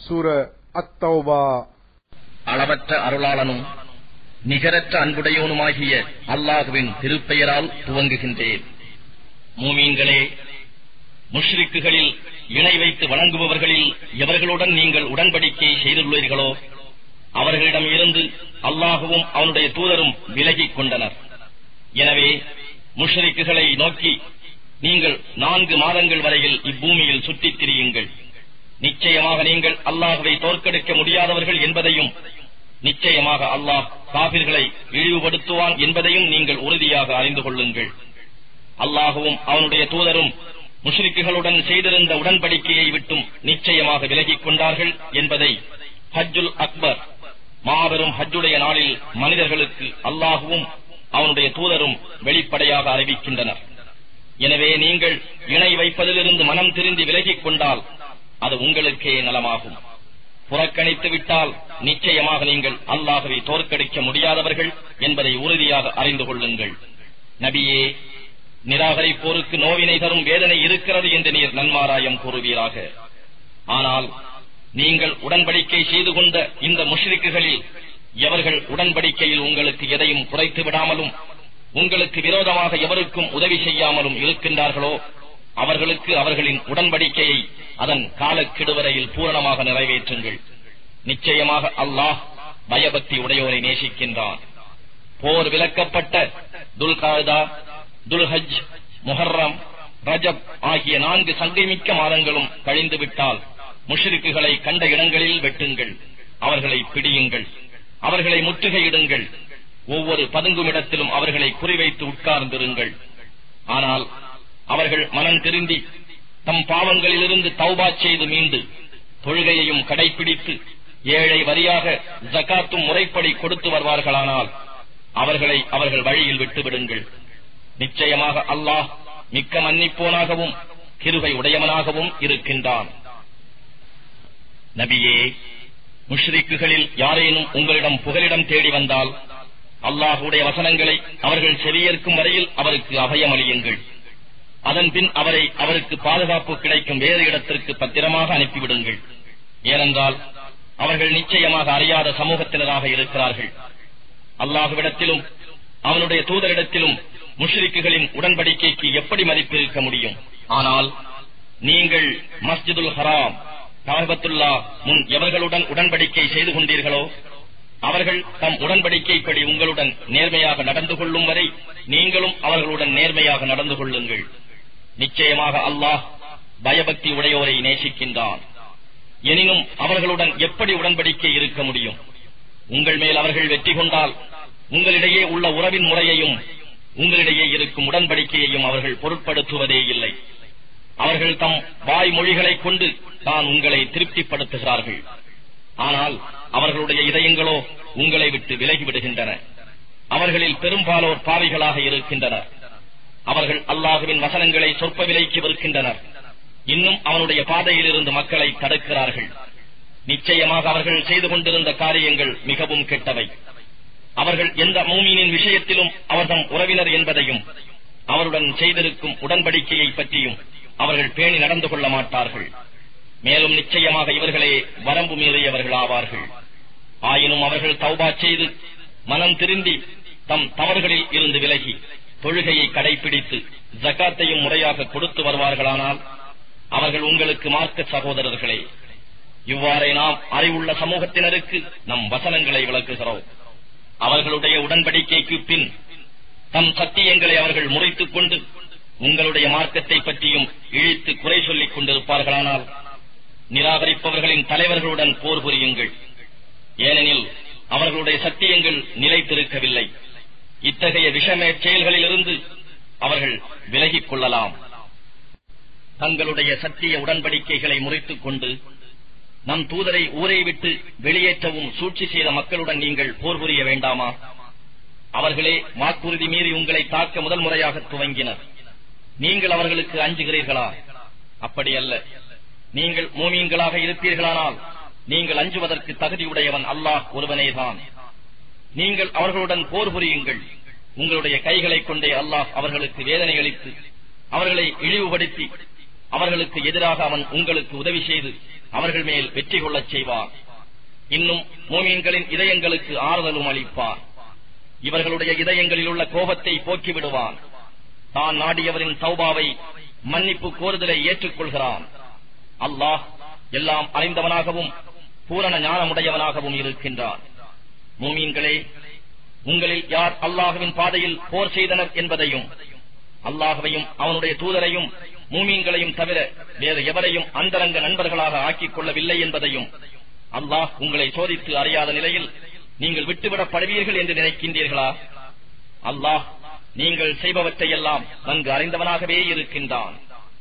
சூர அத்தௌபா அளவற்ற அருளாளனும் நிகரற்ற அன்புடையோனுமாகிய அல்லாஹுவின் திருப்பெயரால் துவங்குகின்றேன் மூமீன்களே முஷ்ரிக்குகளில் இணை வைத்து வணங்குபவர்களில் எவர்களுடன் நீங்கள் உடன்படிக்கை செய்துள்ளீர்களோ அவர்களிடம் இருந்து அல்லாஹுவும் அவனுடைய தூதரும் விலகிக் கொண்டனர் எனவே முஷ்ரிக்குகளை நோக்கி நீங்கள் நான்கு மாதங்கள் வரையில் இப்பூமியில் சுற்றித் திரியுங்கள் நிச்சயமாக நீங்கள் அல்லாஹுவை தோற்கடிக்க முடியாதவர்கள் என்பதையும் நிச்சயமாக அல்லாஹ் காபிர்களை இழிவுபடுத்துவான் என்பதையும் நீங்கள் உறுதியாக அறிந்து கொள்ளுங்கள் அல்லாஹுவும் அவனுடைய தூதரும் முஷ்ரிக்குகளுடன் செய்திருந்த உடன்படிக்கையை விட்டும் நிச்சயமாக விலகிக் கொண்டார்கள் என்பதை ஹஜ்ஜுல் அக்பர் மாபெரும் ஹஜ்ஜுடைய நாளில் மனிதர்களுக்கு அல்லாஹுவும் அவனுடைய தூதரும் வெளிப்படையாக அறிவிக்கின்றனர் எனவே நீங்கள் இணை வைப்பதிலிருந்து மனம் திருந்தி விலகிக் கொண்டால் அது உங்களுக்கே நலமாகும் புறக்கணித்து விட்டால் நிச்சயமாக நீங்கள் அல்லாஹவை தோற்கடிக்க முடியாதவர்கள் என்பதை உறுதியாக அறிந்து கொள்ளுங்கள் நபியே நிராகரிப்போருக்கு நோவினை தரும் வேதனை இருக்கிறது என்று நீர் நன்மாராயம் கூறுவீராக ஆனால் நீங்கள் உடன்படிக்கை செய்து கொண்ட இந்த முஷ்ரிக்குகளில் எவர்கள் உடன்படிக்கையில் உங்களுக்கு எதையும் குறைத்து விடாமலும் உங்களுக்கு விரோதமாக எவருக்கும் உதவி செய்யாமலும் இருக்கின்றார்களோ அவர்களுக்கு அவர்களின் உடன்படிக்கையை அதன் காலக்கெடுவரையில் பூரணமாக நிறைவேற்றுங்கள் நிச்சயமாக அல்லாஹ் பயபக்தி உடையோரை நேசிக்கின்றான் போர் விலக்கப்பட்ட துல்காதா துல்ஹஜ் முஹர்ரம் ரஜப் ஆகிய நான்கு சங்கைமிக்க மாதங்களும் கழிந்துவிட்டால் முஷ்ரிக்குகளை கண்ட இடங்களில் வெட்டுங்கள் அவர்களை பிடியுங்கள் அவர்களை முற்றுகையிடுங்கள் ஒவ்வொரு பதுங்கும் இடத்திலும் அவர்களை குறிவைத்து உட்கார்ந்திருங்கள் ஆனால் அவர்கள் மனம் திருந்தி தம் பாவங்களிலிருந்து தௌபா செய்து மீண்டு தொழுகையையும் கடைபிடித்து ஏழை வரியாக ஜகாத்தும் முறைப்படி கொடுத்து வருவார்களானால் அவர்களை அவர்கள் வழியில் விட்டுவிடுங்கள் நிச்சயமாக அல்லாஹ் மிக்க மன்னிப்போனாகவும் கிருபை உடையவனாகவும் இருக்கின்றான் நபியே முஷ்ரிக்குகளில் யாரேனும் உங்களிடம் புகலிடம் தேடி வந்தால் அல்லாஹுடைய வசனங்களை அவர்கள் செவியேற்கும் வரையில் அவருக்கு அபயமளியுங்கள் அதன் பின் அவரை அவருக்கு பாதுகாப்பு கிடைக்கும் வேறு இடத்திற்கு பத்திரமாக அனுப்பிவிடுங்கள் ஏனென்றால் அவர்கள் நிச்சயமாக அறியாத சமூகத்தினராக இருக்கிறார்கள் அல்லாஹுவிடத்திலும் அவனுடைய தூதரிடத்திலும் முஷ்ரிக்குகளின் உடன்படிக்கைக்கு எப்படி மதிப்பு இருக்க முடியும் ஆனால் நீங்கள் மஸ்ஜிதுல் ஹராம் காபத்துல்லா முன் எவர்களுடன் உடன்படிக்கை செய்து கொண்டீர்களோ அவர்கள் தம் உடன்படிக்கைப்படி உங்களுடன் நேர்மையாக நடந்து கொள்ளும் வரை நீங்களும் அவர்களுடன் நேர்மையாக நடந்து கொள்ளுங்கள் நிச்சயமாக அல்லாஹ் பயபக்தி உடையோரை நேசிக்கின்றான் எனினும் அவர்களுடன் எப்படி உடன்படிக்கை இருக்க முடியும் உங்கள் மேல் அவர்கள் வெற்றி கொண்டால் உங்களிடையே உள்ள உறவின் முறையையும் உங்களிடையே இருக்கும் உடன்படிக்கையையும் அவர்கள் பொருட்படுத்துவதே இல்லை அவர்கள் தம் வாய்மொழிகளைக் கொண்டு தான் உங்களை திருப்திப்படுத்துகிறார்கள் ஆனால் அவர்களுடைய இதயங்களோ உங்களை விட்டு விலகிவிடுகின்றன அவர்களில் பெரும்பாலோர் பாவிகளாக இருக்கின்றனர் அவர்கள் அல்லாஹுவின் வசனங்களை சொற்ப விலைக்கு விற்கின்றனர் இன்னும் அவனுடைய பாதையில் இருந்து மக்களை தடுக்கிறார்கள் நிச்சயமாக அவர்கள் செய்து கொண்டிருந்த காரியங்கள் மிகவும் கெட்டவை அவர்கள் எந்த மூமீனின் விஷயத்திலும் அவர்தம் உறவினர் என்பதையும் அவருடன் செய்திருக்கும் உடன்படிக்கையை பற்றியும் அவர்கள் பேணி நடந்து கொள்ள மாட்டார்கள் மேலும் நிச்சயமாக இவர்களே வரம்பு மீறியவர்கள் ஆவார்கள் ஆயினும் அவர்கள் தௌபா செய்து மனம் திருந்தி தம் தவறுகளில் இருந்து விலகி தொழுகையை கடைபிடித்து ஜக்காத்தையும் முறையாக கொடுத்து வருவார்களானால் அவர்கள் உங்களுக்கு மார்க்க சகோதரர்களே இவ்வாறே நாம் அறிவுள்ள சமூகத்தினருக்கு நம் வசனங்களை விளக்குகிறோம் அவர்களுடைய உடன்படிக்கைக்கு பின் தம் சத்தியங்களை அவர்கள் முறைத்துக் கொண்டு உங்களுடைய மார்க்கத்தை பற்றியும் இழித்து குறை சொல்லிக் கொண்டிருப்பார்களானால் நிராகரிப்பவர்களின் தலைவர்களுடன் போர் புரியுங்கள் ஏனெனில் அவர்களுடைய சத்தியங்கள் நிலைத்திருக்கவில்லை இத்தகைய விஷமே செயல்களிலிருந்து அவர்கள் விலகிக் கொள்ளலாம் தங்களுடைய சத்திய உடன்படிக்கைகளை முறைத்துக் கொண்டு நம் தூதரை ஊரை விட்டு வெளியேற்றவும் சூழ்ச்சி செய்த மக்களுடன் நீங்கள் போர் புரிய வேண்டாமா அவர்களே வாக்குறுதி மீறி உங்களை தாக்க முதல் முறையாக துவங்கினர் நீங்கள் அவர்களுக்கு அஞ்சுகிறீர்களா அப்படி அல்ல நீங்கள் மோமியங்களாக இருப்பீர்களானால் நீங்கள் அஞ்சுவதற்கு தகுதியுடையவன் அல்லாஹ் ஒருவனேதான் நீங்கள் அவர்களுடன் போர் புரியுங்கள் உங்களுடைய கைகளை கொண்டே அல்லாஹ் அவர்களுக்கு வேதனை அளித்து அவர்களை இழிவுபடுத்தி அவர்களுக்கு எதிராக அவன் உங்களுக்கு உதவி செய்து அவர்கள் மேல் வெற்றி கொள்ளச் செய்வார் இன்னும் மூமீன்களின் இதயங்களுக்கு ஆறுதலும் அளிப்பார் இவர்களுடைய இதயங்களில் உள்ள கோபத்தை போக்கிவிடுவான் தான் நாடியவரின் தௌபாவை மன்னிப்பு கோருதலை ஏற்றுக்கொள்கிறான் அல்லாஹ் எல்லாம் அறிந்தவனாகவும் பூரண ஞானமுடையவனாகவும் இருக்கின்றான் மூமீன்களே உங்களில் யார் அல்லாஹுவின் பாதையில் போர் செய்தனர் என்பதையும் அல்லாஹுவையும் அவனுடைய தூதரையும் மூமீன்களையும் தவிர வேறு எவரையும் அந்தரங்க நண்பர்களாக ஆக்கிக் கொள்ளவில்லை என்பதையும் அல்லாஹ் உங்களை சோதித்து அறியாத நிலையில் நீங்கள் விட்டுவிடப்படுவீர்கள் என்று நினைக்கின்றீர்களா அல்லாஹ் நீங்கள் செய்பவற்றையெல்லாம் நன்கு அறிந்தவனாகவே இருக்கின்றான்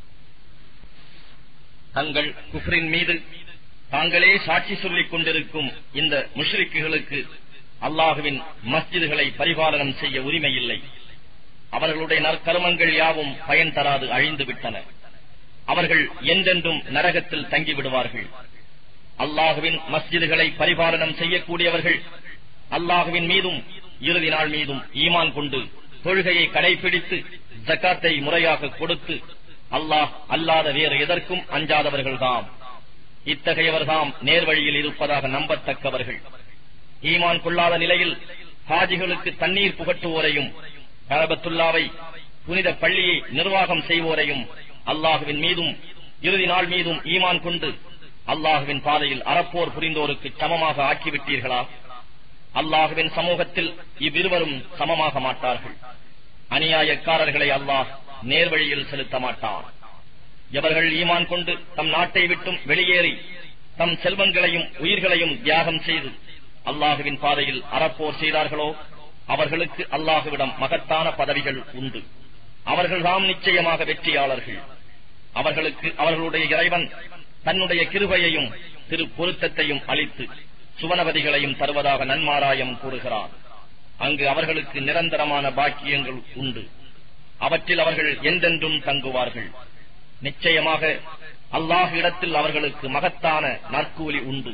தங்கள் குஃப்ரின் மீது தாங்களே சாட்சி சொல்லிக் கொண்டிருக்கும் இந்த முஷ்ரிக்குகளுக்கு அல்லாஹுவின் மஸ்ஜிதுகளை பரிபாலனம் செய்ய உரிமையில்லை அவர்களுடைய நற்கர்மங்கள் யாவும் பயன் தராது அழிந்து விட்டன அவர்கள் என்றென்றும் நரகத்தில் தங்கிவிடுவார்கள் அல்லாஹுவின் மஸ்ஜிதுகளை பரிபாலனம் செய்யக்கூடியவர்கள் அல்லாஹுவின் மீதும் இறுதி நாள் மீதும் ஈமான் கொண்டு தொழுகையை கடைபிடித்து ஜக்காத்தை முறையாக கொடுத்து அல்லாஹ் அல்லாத வேறு எதற்கும் அஞ்சாதவர்கள்தாம் இத்தகையவர்தாம் நேர்வழியில் இருப்பதாக நம்பத்தக்கவர்கள் ஈமான் கொள்ளாத நிலையில் ஹாஜிகளுக்கு தண்ணீர் புகட்டுவோரையும் கரபத்துல்லாவை புனித பள்ளியை நிர்வாகம் செய்வோரையும் அல்லாஹுவின் மீதும் இறுதி நாள் மீதும் ஈமான் கொண்டு அல்லாஹுவின் பாதையில் அறப்போர் புரிந்தோருக்கு சமமாக ஆக்கிவிட்டீர்களா அல்லாஹுவின் சமூகத்தில் இவ்விருவரும் சமமாக மாட்டார்கள் அநியாயக்காரர்களை அல்லாஹ் நேர்வழியில் செலுத்த மாட்டான் எவர்கள் ஈமான் கொண்டு தம் நாட்டை விட்டும் வெளியேறி தம் செல்வங்களையும் உயிர்களையும் தியாகம் செய்து அல்லாஹுவின் பாதையில் அறப்போர் செய்தார்களோ அவர்களுக்கு அல்லாஹுவிடம் மகத்தான பதவிகள் உண்டு அவர்கள்தாம் நிச்சயமாக வெற்றியாளர்கள் அவர்களுக்கு அவர்களுடைய இறைவன் தன்னுடைய கிருபையையும் திரு பொருத்தத்தையும் அளித்து சுவனவதிகளையும் தருவதாக நன்மாராயம் கூறுகிறார் அங்கு அவர்களுக்கு நிரந்தரமான பாக்கியங்கள் உண்டு அவற்றில் அவர்கள் என்றென்றும் தங்குவார்கள் நிச்சயமாக அல்லாஹ் இடத்தில் அவர்களுக்கு மகத்தான நற்கூலி உண்டு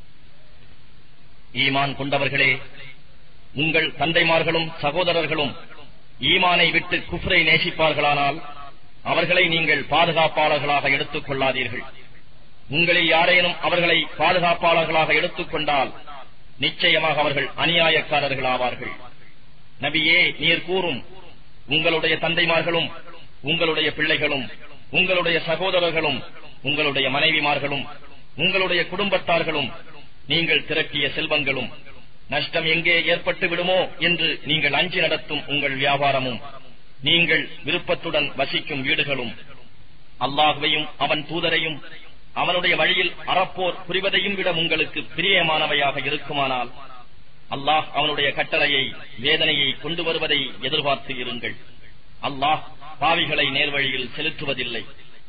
ஈமான் கொண்டவர்களே உங்கள் தந்தைமார்களும் சகோதரர்களும் ஈமானை விட்டு குஃப்ரை நேசிப்பார்களானால் அவர்களை நீங்கள் பாதுகாப்பாளர்களாக எடுத்துக் கொள்ளாதீர்கள் உங்களில் யாரேனும் அவர்களை பாதுகாப்பாளர்களாக எடுத்துக் கொண்டால் நிச்சயமாக அவர்கள் அநியாயக்காரர்கள் ஆவார்கள் நபியே நீர் கூறும் உங்களுடைய தந்தைமார்களும் உங்களுடைய பிள்ளைகளும் உங்களுடைய சகோதரர்களும் உங்களுடைய மனைவிமார்களும் உங்களுடைய குடும்பத்தார்களும் நீங்கள் திரட்டிய செல்வங்களும் நஷ்டம் எங்கே ஏற்பட்டு விடுமோ என்று நீங்கள் அஞ்சி நடத்தும் உங்கள் வியாபாரமும் நீங்கள் விருப்பத்துடன் வசிக்கும் வீடுகளும் அல்லாஹுவையும் அவன் தூதரையும் அவனுடைய வழியில் அறப்போர் புரிவதையும் விட உங்களுக்கு பிரியமானவையாக இருக்குமானால் அல்லாஹ் அவனுடைய கட்டளையை வேதனையை கொண்டு வருவதை எதிர்பார்த்து இருங்கள் அல்லாஹ் பாவிகளை நேர்வழியில் செலுத்துவதில்லை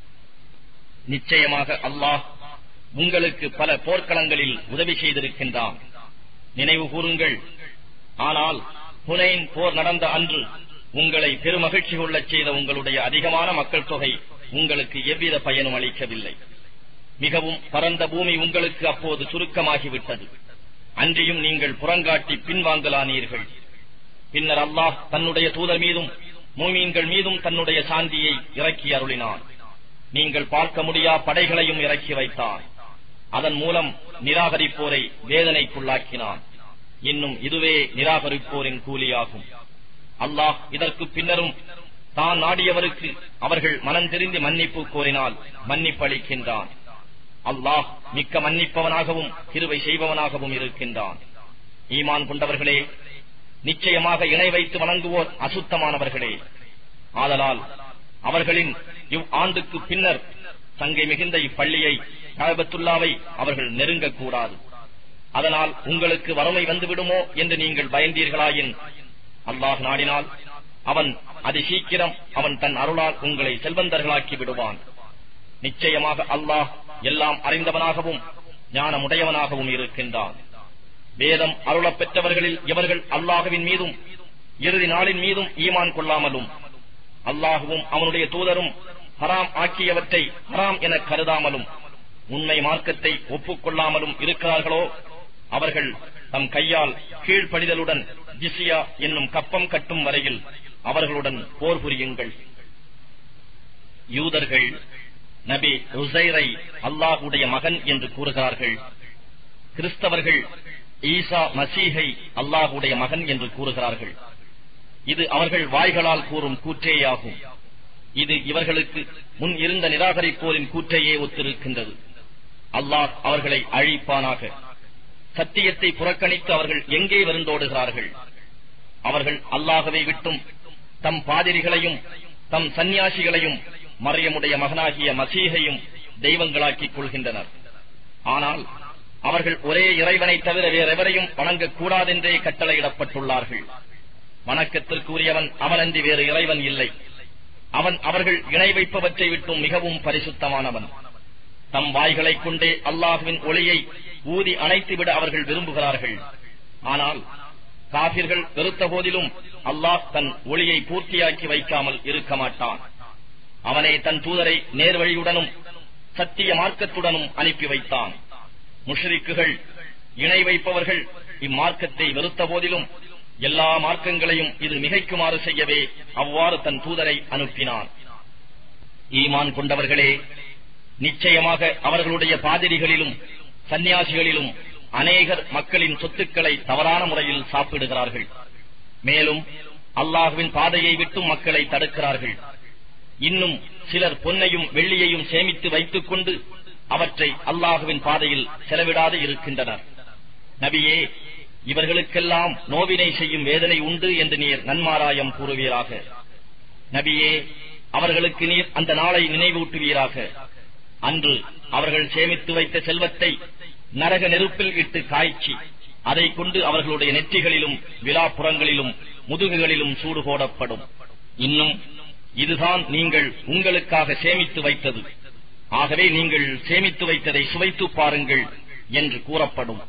நிச்சயமாக அல்லாஹ் உங்களுக்கு பல போர்க்களங்களில் உதவி செய்திருக்கின்றான் நினைவு கூறுங்கள் ஆனால் புனைன் போர் நடந்த அன்று உங்களை பெருமகிழ்ச்சி கொள்ளச் செய்த உங்களுடைய அதிகமான மக்கள் தொகை உங்களுக்கு எவ்வித பயனும் அளிக்கவில்லை மிகவும் பரந்த பூமி உங்களுக்கு அப்போது சுருக்கமாகிவிட்டது அன்றியும் நீங்கள் புறங்காட்டி பின்வாங்கலானீர்கள் பின்னர் அல்லாஹ் தன்னுடைய தூதர் மீதும் மூமீன்கள் மீதும் தன்னுடைய சாந்தியை இறக்கி அருளினான் நீங்கள் பார்க்க முடியா படைகளையும் இறக்கி வைத்தார் அதன் மூலம் நிராகரிப்போரை வேதனைக்குள்ளாக்கினான் இன்னும் இதுவே நிராகரிப்போரின் கூலியாகும் அல்லாஹ் இதற்கு பின்னரும் தான் நாடியவருக்கு அவர்கள் மனம் தெரிந்து மன்னிப்பு கோரினால் மன்னிப்பு அளிக்கின்றான் அல்லாஹ் மிக்க மன்னிப்பவனாகவும் கிருவை செய்பவனாகவும் இருக்கின்றான் ஈமான் கொண்டவர்களே நிச்சயமாக இணை வைத்து வணங்குவோர் அசுத்தமானவர்களே ஆதலால் அவர்களின் இவ் ஆண்டுக்கு பின்னர் சங்கை மிகுந்த இப்பள்ளியை கழபத்துல்லாவை அவர்கள் நெருங்கக்கூடாது அதனால் உங்களுக்கு வறுமை வந்துவிடுமோ என்று நீங்கள் பயந்தீர்களாயின் அல்லாஹ் நாடினால் அவன் அதி சீக்கிரம் அவன் தன் அருளால் உங்களை செல்வந்தர்களாக்கி விடுவான் நிச்சயமாக அல்லாஹ் எல்லாம் அறிந்தவனாகவும் ஞானமுடையவனாகவும் இருக்கின்றான் வேதம் அருளப் பெற்றவர்களில் இவர்கள் அல்லாஹுவின் மீதும் இறுதி நாளின் மீதும் ஈமான் கொள்ளாமலும் அல்லாஹுவும் அவனுடைய தூதரும் ஹராம் ஆக்கியவற்றை ஹராம் என கருதாமலும் உண்மை மார்க்கத்தை ஒப்புக்கொள்ளாமலும் இருக்கிறார்களோ அவர்கள் தம் கையால் கீழ்ப்படிதலுடன் ஜிசியா என்னும் கப்பம் கட்டும் வரையில் அவர்களுடன் போர் புரியுங்கள் யூதர்கள் நபி உசைரை அல்லாஹுடைய மகன் என்று கூறுகிறார்கள் கிறிஸ்தவர்கள் ஈசா மசீஹை அல்லாஹுடைய மகன் என்று கூறுகிறார்கள் இது அவர்கள் வாய்களால் கூறும் கூற்றேயாகும் இது இவர்களுக்கு முன் இருந்த நிராகரிப்போரின் கூற்றையே ஒத்திருக்கின்றது அல்லாஹ் அவர்களை அழிப்பானாக சத்தியத்தை புறக்கணித்து அவர்கள் எங்கே வருந்தோடுகிறார்கள் அவர்கள் அல்லாஹவை விட்டும் தம் பாதிரிகளையும் தம் சந்நியாசிகளையும் மறையமுடைய மகனாகிய மசீகையும் தெய்வங்களாக்கிக் கொள்கின்றனர் ஆனால் அவர்கள் ஒரே இறைவனை தவிர வேறெவரையும் வணங்கக்கூடாதென்றே கட்டளையிடப்பட்டுள்ளார்கள் வணக்கத்திற்கு உரியவன் அவனன்றி வேறு இறைவன் இல்லை அவன் அவர்கள் இணை வைப்பவற்றை விட்டும் மிகவும் பரிசுத்தமானவன் தம் வாய்களைக் கொண்டே அல்லாஹுவின் ஒளியை ஊதி அணைத்துவிட அவர்கள் விரும்புகிறார்கள் ஆனால் காபிர்கள் வெறுத்த போதிலும் அல்லாஹ் தன் ஒளியை பூர்த்தியாக்கி வைக்காமல் இருக்க மாட்டான் அவனே தன் தூதரை நேர்வழியுடனும் சத்திய மார்க்கத்துடனும் அனுப்பி வைத்தான் முஷ்ரிக்குகள் இணை வைப்பவர்கள் இம்மார்க்கத்தை வெறுத்த போதிலும் எல்லா மார்க்கங்களையும் இது மிகைக்குமாறு செய்யவே அவ்வாறு தன் தூதரை அனுப்பினான் ஈமான் கொண்டவர்களே நிச்சயமாக அவர்களுடைய பாதிரிகளிலும் சந்நியாசிகளிலும் அநேகர் மக்களின் சொத்துக்களை தவறான முறையில் சாப்பிடுகிறார்கள் மேலும் அல்லாஹுவின் பாதையை விட்டும் மக்களை தடுக்கிறார்கள் இன்னும் சிலர் பொன்னையும் வெள்ளியையும் சேமித்து வைத்துக் கொண்டு அவற்றை அல்லாஹுவின் பாதையில் செலவிடாது இருக்கின்றனர் நபியே இவர்களுக்கெல்லாம் நோவினை செய்யும் வேதனை உண்டு என்று நீர் நன்மாராயம் கூறுவீராக நபியே அவர்களுக்கு நீர் அந்த நாளை நினைவூட்டுவீராக அன்று அவர்கள் சேமித்து வைத்த செல்வத்தை நரக நெருப்பில் இட்டு காய்ச்சி அதை கொண்டு அவர்களுடைய நெற்றிகளிலும் விழாப்புறங்களிலும் முதுகுகளிலும் சூடு போடப்படும் இன்னும் இதுதான் நீங்கள் உங்களுக்காக சேமித்து வைத்தது ஆகவே நீங்கள் சேமித்து வைத்ததை சுவைத்து பாருங்கள் என்று கூறப்படும்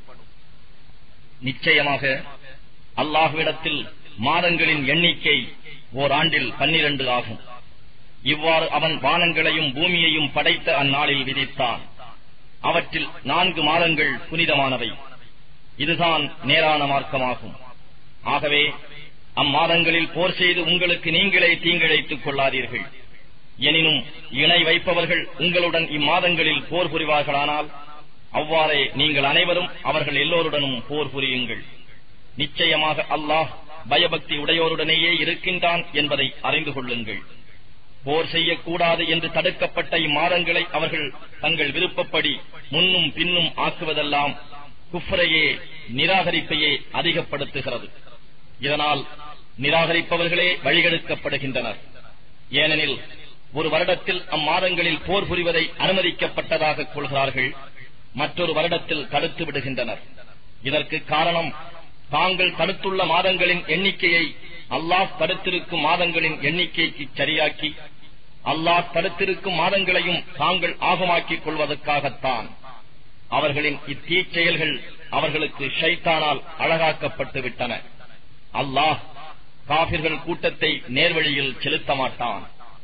நிச்சயமாக அல்லாஹுவிடத்தில் மாதங்களின் எண்ணிக்கை ஓர் ஆண்டில் பன்னிரண்டு ஆகும் இவ்வாறு அவன் வானங்களையும் பூமியையும் படைத்த அந்நாளில் விதித்தான் அவற்றில் நான்கு மாதங்கள் புனிதமானவை இதுதான் நேரான மார்க்கமாகும் ஆகவே அம்மாதங்களில் போர் செய்து உங்களுக்கு நீங்களே தீங்கிழைத்துக் கொள்ளாதீர்கள் எனினும் இணை வைப்பவர்கள் உங்களுடன் இம்மாதங்களில் போர் புரிவார்களானால் அவ்வாறே நீங்கள் அனைவரும் அவர்கள் எல்லோருடனும் போர் புரியுங்கள் நிச்சயமாக அல்லாஹ் பயபக்தி உடையோருடனேயே இருக்கின்றான் என்பதை அறிந்து கொள்ளுங்கள் போர் செய்யக்கூடாது என்று தடுக்கப்பட்ட இம்மாதங்களை அவர்கள் தங்கள் விருப்பப்படி முன்னும் பின்னும் ஆக்குவதெல்லாம் குஃப்ரையே நிராகரிப்பையே அதிகப்படுத்துகிறது இதனால் நிராகரிப்பவர்களே வழிகெடுக்கப்படுகின்றனர் ஏனெனில் ஒரு வருடத்தில் அம்மாதங்களில் போர் புரிவதை அனுமதிக்கப்பட்டதாக கொள்கிறார்கள் மற்றொரு வருடத்தில் தடுத்து விடுகின்றனர் இதற்கு காரணம் தாங்கள் தடுத்துள்ள மாதங்களின் எண்ணிக்கையை அல்லாஹ் தடுத்திருக்கும் மாதங்களின் எண்ணிக்கைக்கு சரியாக்கி அல்லாஹ் தடுத்திருக்கும் மாதங்களையும் தாங்கள் ஆகமாக்கிக் கொள்வதற்காகத்தான் அவர்களின் இத்தீச் செயல்கள் அவர்களுக்கு ஷைத்தானால் அழகாக்கப்பட்டு விட்டன அல்லாஹ் காபிர்கள் கூட்டத்தை நேர்வழியில் செலுத்த மாட்டான்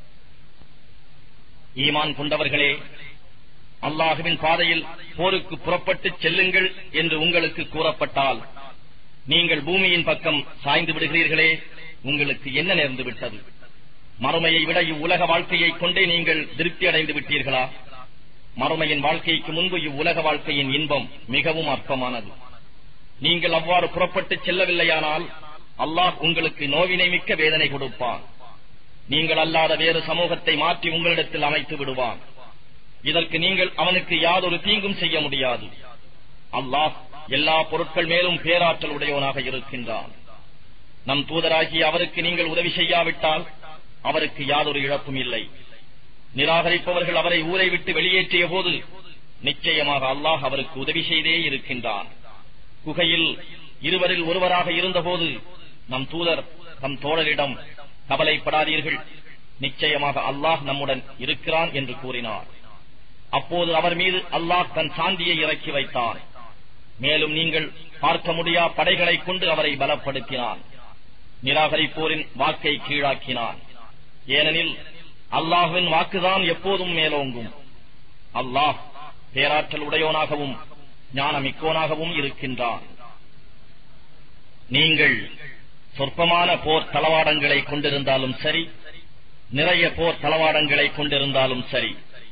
ஈமான் கொண்டவர்களே அல்லாஹுவின் பாதையில் போருக்கு புறப்பட்டு செல்லுங்கள் என்று உங்களுக்கு கூறப்பட்டால் நீங்கள் பூமியின் பக்கம் சாய்ந்து விடுகிறீர்களே உங்களுக்கு என்ன நேர்ந்து விட்டது மறுமையை விட இவ்வுலக வாழ்க்கையை கொண்டே நீங்கள் திருப்தி அடைந்து விட்டீர்களா மறுமையின் வாழ்க்கைக்கு முன்பு இவ்வுலக வாழ்க்கையின் இன்பம் மிகவும் அற்பமானது நீங்கள் அவ்வாறு புறப்பட்டு செல்லவில்லையானால் அல்லாஹ் உங்களுக்கு நோவினை மிக்க வேதனை கொடுப்பான் நீங்கள் அல்லாத வேறு சமூகத்தை மாற்றி உங்களிடத்தில் அமைத்து விடுவான் இதற்கு நீங்கள் அவனுக்கு யாதொரு தீங்கும் செய்ய முடியாது அல்லாஹ் எல்லா பொருட்கள் மேலும் பேராற்றல் உடையவனாக இருக்கின்றான் நம் தூதராகி அவருக்கு நீங்கள் உதவி செய்யாவிட்டால் அவருக்கு யாதொரு இழப்பும் இல்லை நிராகரிப்பவர்கள் அவரை ஊரை விட்டு வெளியேற்றிய போது நிச்சயமாக அல்லாஹ் அவருக்கு உதவி செய்தே இருக்கின்றான் குகையில் இருவரில் ஒருவராக இருந்தபோது நம் தூதர் தம் தோழரிடம் கவலைப்படாதீர்கள் நிச்சயமாக அல்லாஹ் நம்முடன் இருக்கிறான் என்று கூறினார் அப்போது அவர் மீது அல்லாஹ் தன் சாந்தியை இறக்கி வைத்தான் மேலும் நீங்கள் பார்க்க முடியா படைகளைக் கொண்டு அவரை பலப்படுத்தினான் நிராகரிப்போரின் வாக்கை கீழாக்கினான் ஏனெனில் அல்லாஹுவின் வாக்குதான் எப்போதும் மேலோங்கும் அல்லாஹ் பேராற்றல் உடையோனாகவும் ஞானமிக்கோனாகவும் இருக்கின்றான் நீங்கள் சொற்பமான போர் தளவாடங்களை கொண்டிருந்தாலும் சரி நிறைய போர் தளவாடங்களை கொண்டிருந்தாலும் சரி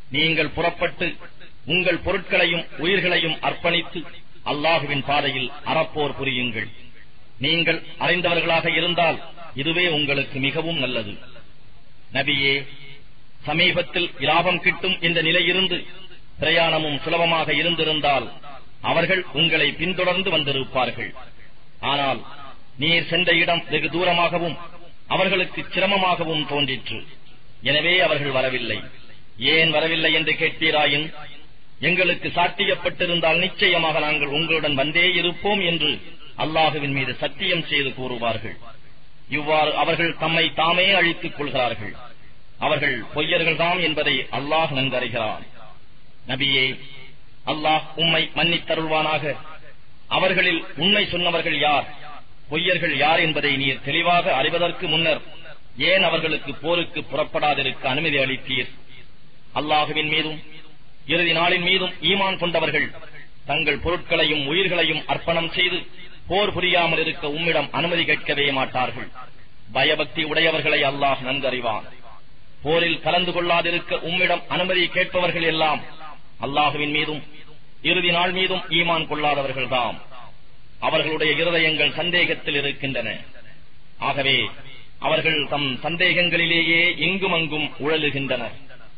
நீங்கள் புறப்பட்டு உங்கள் பொருட்களையும் உயிர்களையும் அர்ப்பணித்து அல்லாஹுவின் பாதையில் அறப்போர் புரியுங்கள் நீங்கள் அறிந்தவர்களாக இருந்தால் இதுவே உங்களுக்கு மிகவும் நல்லது நபியே சமீபத்தில் இலாபம் கிட்டும் என்ற நிலையிருந்து பிரயாணமும் சுலபமாக இருந்திருந்தால் அவர்கள் உங்களை பின்தொடர்ந்து வந்திருப்பார்கள் ஆனால் நீர் சென்ற இடம் வெகு தூரமாகவும் அவர்களுக்கு சிரமமாகவும் தோன்றிற்று எனவே அவர்கள் வரவில்லை ஏன் வரவில்லை என்று கேட்பீராயின் எங்களுக்கு சாட்டியப்பட்டிருந்தால் நிச்சயமாக நாங்கள் உங்களுடன் வந்தே இருப்போம் என்று அல்லாஹுவின் மீது சத்தியம் செய்து கூறுவார்கள் இவ்வாறு அவர்கள் தம்மை தாமே அழித்துக் கொள்கிறார்கள் அவர்கள் பொய்யர்கள்தாம் என்பதை அல்லாஹ் நன்கறிகிறான் நபியே அல்லாஹ் உம்மை மன்னித்தருள்வானாக அவர்களில் உண்மை சொன்னவர்கள் யார் பொய்யர்கள் யார் என்பதை நீர் தெளிவாக அறிவதற்கு முன்னர் ஏன் அவர்களுக்கு போருக்கு புறப்படாதிருக்க அனுமதி அளித்தீர் அல்லாஹுவின் மீதும் இறுதி நாளின் மீதும் ஈமான் கொண்டவர்கள் தங்கள் பொருட்களையும் உயிர்களையும் அர்ப்பணம் செய்து போர் புரியாமல் இருக்க உம்மிடம் அனுமதி கேட்கவே மாட்டார்கள் பயபக்தி உடையவர்களை அல்லாஹ் நன்கறிவான் போரில் கலந்து கொள்ளாதிருக்க உம்மிடம் அனுமதி கேட்பவர்கள் எல்லாம் அல்லாஹுவின் மீதும் இறுதி நாள் மீதும் ஈமான் கொள்ளாதவர்கள்தாம் அவர்களுடைய இருதயங்கள் சந்தேகத்தில் இருக்கின்றன ஆகவே அவர்கள் தம் சந்தேகங்களிலேயே இங்குமங்கும் உழலுகின்றனர்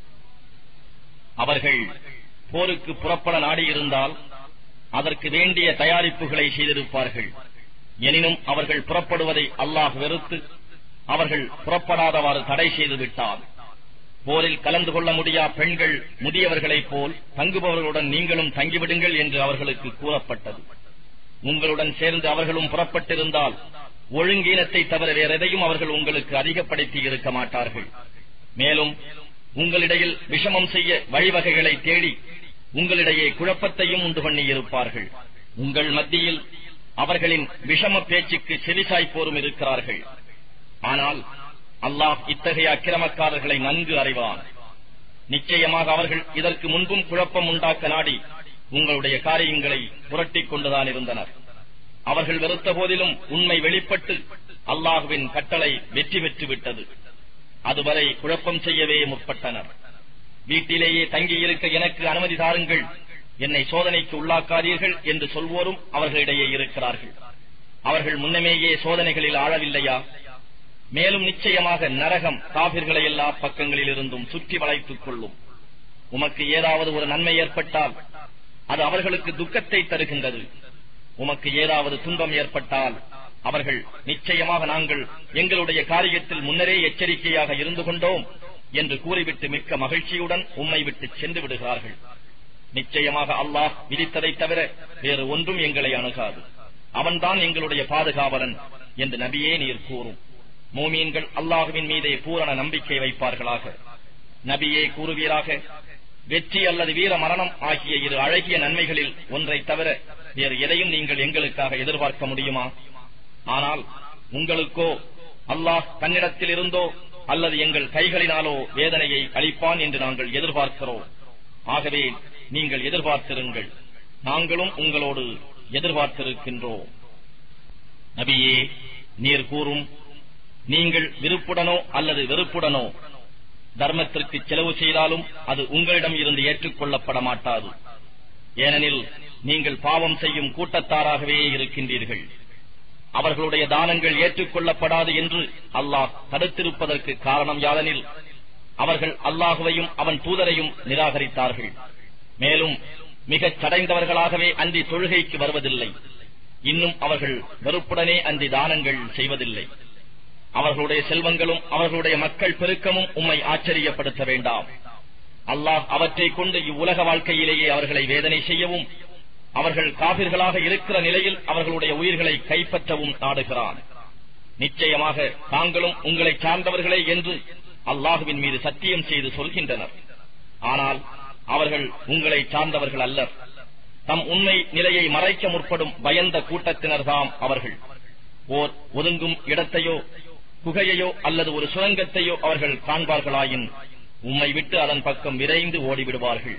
அவர்கள் போருக்கு புறப்பட நாடியிருந்தால் அதற்கு வேண்டிய தயாரிப்புகளை செய்திருப்பார்கள் எனினும் அவர்கள் புறப்படுவதை அல்லாஹ் வெறுத்து அவர்கள் புறப்படாதவாறு தடை செய்து விட்டார் போரில் கலந்து கொள்ள முடியா பெண்கள் முதியவர்களைப் போல் தங்குபவர்களுடன் நீங்களும் தங்கிவிடுங்கள் என்று அவர்களுக்கு கூறப்பட்டது உங்களுடன் சேர்ந்து அவர்களும் புறப்பட்டிருந்தால் ஒழுங்கீனத்தை தவிர வேற எதையும் அவர்கள் உங்களுக்கு அதிகப்படுத்தி இருக்க மாட்டார்கள் மேலும் உங்களிடையில் விஷமம் செய்ய வழிவகைகளை தேடி உங்களிடையே குழப்பத்தையும் உண்டு பண்ணி இருப்பார்கள் உங்கள் மத்தியில் அவர்களின் விஷம பேச்சுக்கு செவிசாய்ப்போரும் இருக்கிறார்கள் ஆனால் அல்லாஹ் இத்தகைய அக்கிரமக்காரர்களை நன்கு அறிவான் நிச்சயமாக அவர்கள் இதற்கு முன்பும் குழப்பம் உண்டாக்க நாடி உங்களுடைய காரியங்களை புரட்டிக் கொண்டுதான் இருந்தனர் அவர்கள் வெறுத்த போதிலும் உண்மை வெளிப்பட்டு அல்லாஹுவின் கட்டளை வெற்றி பெற்று விட்டது அதுவரை குழப்பம் செய்யவே முற்பட்டனர் வீட்டிலேயே தங்கியிருக்க எனக்கு அனுமதி தாருங்கள் என்னை சோதனைக்கு உள்ளாக்காதீர்கள் என்று சொல்வோரும் அவர்களிடையே இருக்கிறார்கள் அவர்கள் முன்னமேயே சோதனைகளில் ஆழவில்லையா மேலும் நிச்சயமாக நரகம் காபிர்களை எல்லா பக்கங்களில் இருந்தும் சுற்றி வளைத்துக் கொள்ளும் உமக்கு ஏதாவது ஒரு நன்மை ஏற்பட்டால் அது அவர்களுக்கு துக்கத்தை தருகின்றது உமக்கு ஏதாவது துன்பம் ஏற்பட்டால் அவர்கள் நிச்சயமாக நாங்கள் எங்களுடைய காரியத்தில் முன்னரே எச்சரிக்கையாக இருந்து கொண்டோம் என்று கூறிவிட்டு மிக்க மகிழ்ச்சியுடன் உம்மை விட்டு சென்று விடுகிறார்கள் நிச்சயமாக அல்லாஹ் விதித்ததை தவிர வேறு ஒன்றும் எங்களை அணுகாது அவன்தான் எங்களுடைய பாதுகாவலன் என்று நபியே நீர் கூறும் மோமீன்கள் அல்லாஹுவின் மீதே பூரண நம்பிக்கை வைப்பார்களாக நபியே கூறுவீராக வெற்றி அல்லது வீர மரணம் ஆகிய இரு அழகிய நன்மைகளில் ஒன்றை தவிர வேறு எதையும் நீங்கள் எங்களுக்காக எதிர்பார்க்க முடியுமா ஆனால் உங்களுக்கோ அல்லாஹ் தன்னிடத்தில் இருந்தோ அல்லது எங்கள் கைகளினாலோ வேதனையை அளிப்பான் என்று நாங்கள் எதிர்பார்க்கிறோம் ஆகவே நீங்கள் எதிர்பார்த்திருங்கள் நாங்களும் உங்களோடு எதிர்பார்த்திருக்கின்றோம் நபியே நீர் கூறும் நீங்கள் விருப்புடனோ அல்லது வெறுப்புடனோ தர்மத்திற்கு செலவு செய்தாலும் அது உங்களிடம் இருந்து ஏற்றுக்கொள்ளப்பட மாட்டாது ஏனெனில் நீங்கள் பாவம் செய்யும் கூட்டத்தாராகவே இருக்கின்றீர்கள் அவர்களுடைய தானங்கள் ஏற்றுக்கொள்ளப்படாது என்று அல்லாஹ் தடுத்திருப்பதற்கு காரணம் யாதெனில் அவர்கள் அல்லாஹுவையும் அவன் தூதரையும் நிராகரித்தார்கள் மேலும் மிகச் சடைந்தவர்களாகவே அன்றி தொழுகைக்கு வருவதில்லை இன்னும் அவர்கள் வெறுப்புடனே அன்றி தானங்கள் செய்வதில்லை அவர்களுடைய செல்வங்களும் அவர்களுடைய மக்கள் பெருக்கமும் உம்மை ஆச்சரியப்படுத்த வேண்டாம் அல்லாஹ் அவற்றை கொண்டு இவ்வுலக வாழ்க்கையிலேயே அவர்களை வேதனை செய்யவும் அவர்கள் காபிர்களாக இருக்கிற நிலையில் அவர்களுடைய உயிர்களை கைப்பற்றவும் நாடுகிறான் நிச்சயமாக தாங்களும் உங்களை சார்ந்தவர்களே என்று அல்லாஹுவின் மீது சத்தியம் செய்து சொல்கின்றனர் ஆனால் அவர்கள் உங்களை சார்ந்தவர்கள் அல்லர் தம் உண்மை நிலையை மறைக்க முற்படும் பயந்த கூட்டத்தினர்தாம் அவர்கள் ஓர் ஒதுங்கும் இடத்தையோ குகையையோ அல்லது ஒரு சுரங்கத்தையோ அவர்கள் காண்பார்களாயின் உம்மை விட்டு அதன் பக்கம் விரைந்து ஓடிவிடுவார்கள்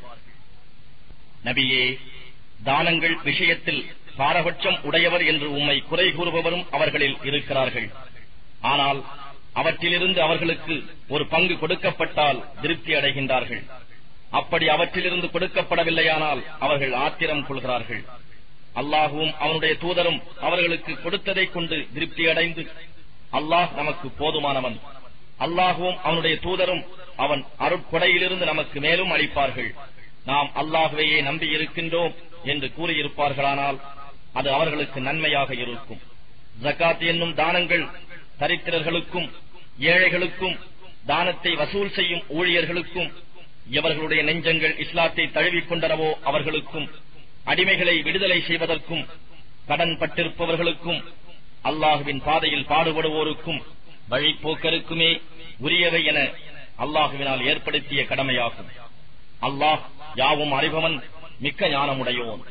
நபியே தானங்கள் விஷயத்தில் பாரபட்சம் உடையவர் என்று உம்மை குறை கூறுபவரும் அவர்களில் இருக்கிறார்கள் ஆனால் அவற்றிலிருந்து அவர்களுக்கு ஒரு பங்கு கொடுக்கப்பட்டால் திருப்தி அடைகின்றார்கள் அப்படி அவற்றிலிருந்து கொடுக்கப்படவில்லையானால் அவர்கள் ஆத்திரம் கொள்கிறார்கள் அல்லாஹுவும் அவனுடைய தூதரும் அவர்களுக்கு கொடுத்ததை கொண்டு திருப்தி அடைந்து அல்லாஹ் நமக்கு போதுமானவன் அல்லாஹுவும் அவனுடைய தூதரும் அவன் அருட்கொடையிலிருந்து நமக்கு மேலும் அளிப்பார்கள் நாம் அல்லாஹுவையே நம்பி இருக்கின்றோம் என்று கூறியிருப்பார்களானால் அது அவர்களுக்கு நன்மையாக இருக்கும் ஜக்காத் என்னும் தானங்கள் தரித்திரர்களுக்கும் ஏழைகளுக்கும் தானத்தை வசூல் செய்யும் ஊழியர்களுக்கும் எவர்களுடைய நெஞ்சங்கள் இஸ்லாத்தை தழுவிக் கொண்டனவோ அவர்களுக்கும் அடிமைகளை விடுதலை செய்வதற்கும் கடன் பட்டிருப்பவர்களுக்கும் அல்லாஹுவின் பாதையில் பாடுபடுவோருக்கும் வழிப்போக்கருக்குமே உரியவை என அல்லாஹுவினால் ஏற்படுத்திய கடமையாகும் அல்லாஹ் யாவும் அறிபவன் மிக்க ஞானமுடையோன்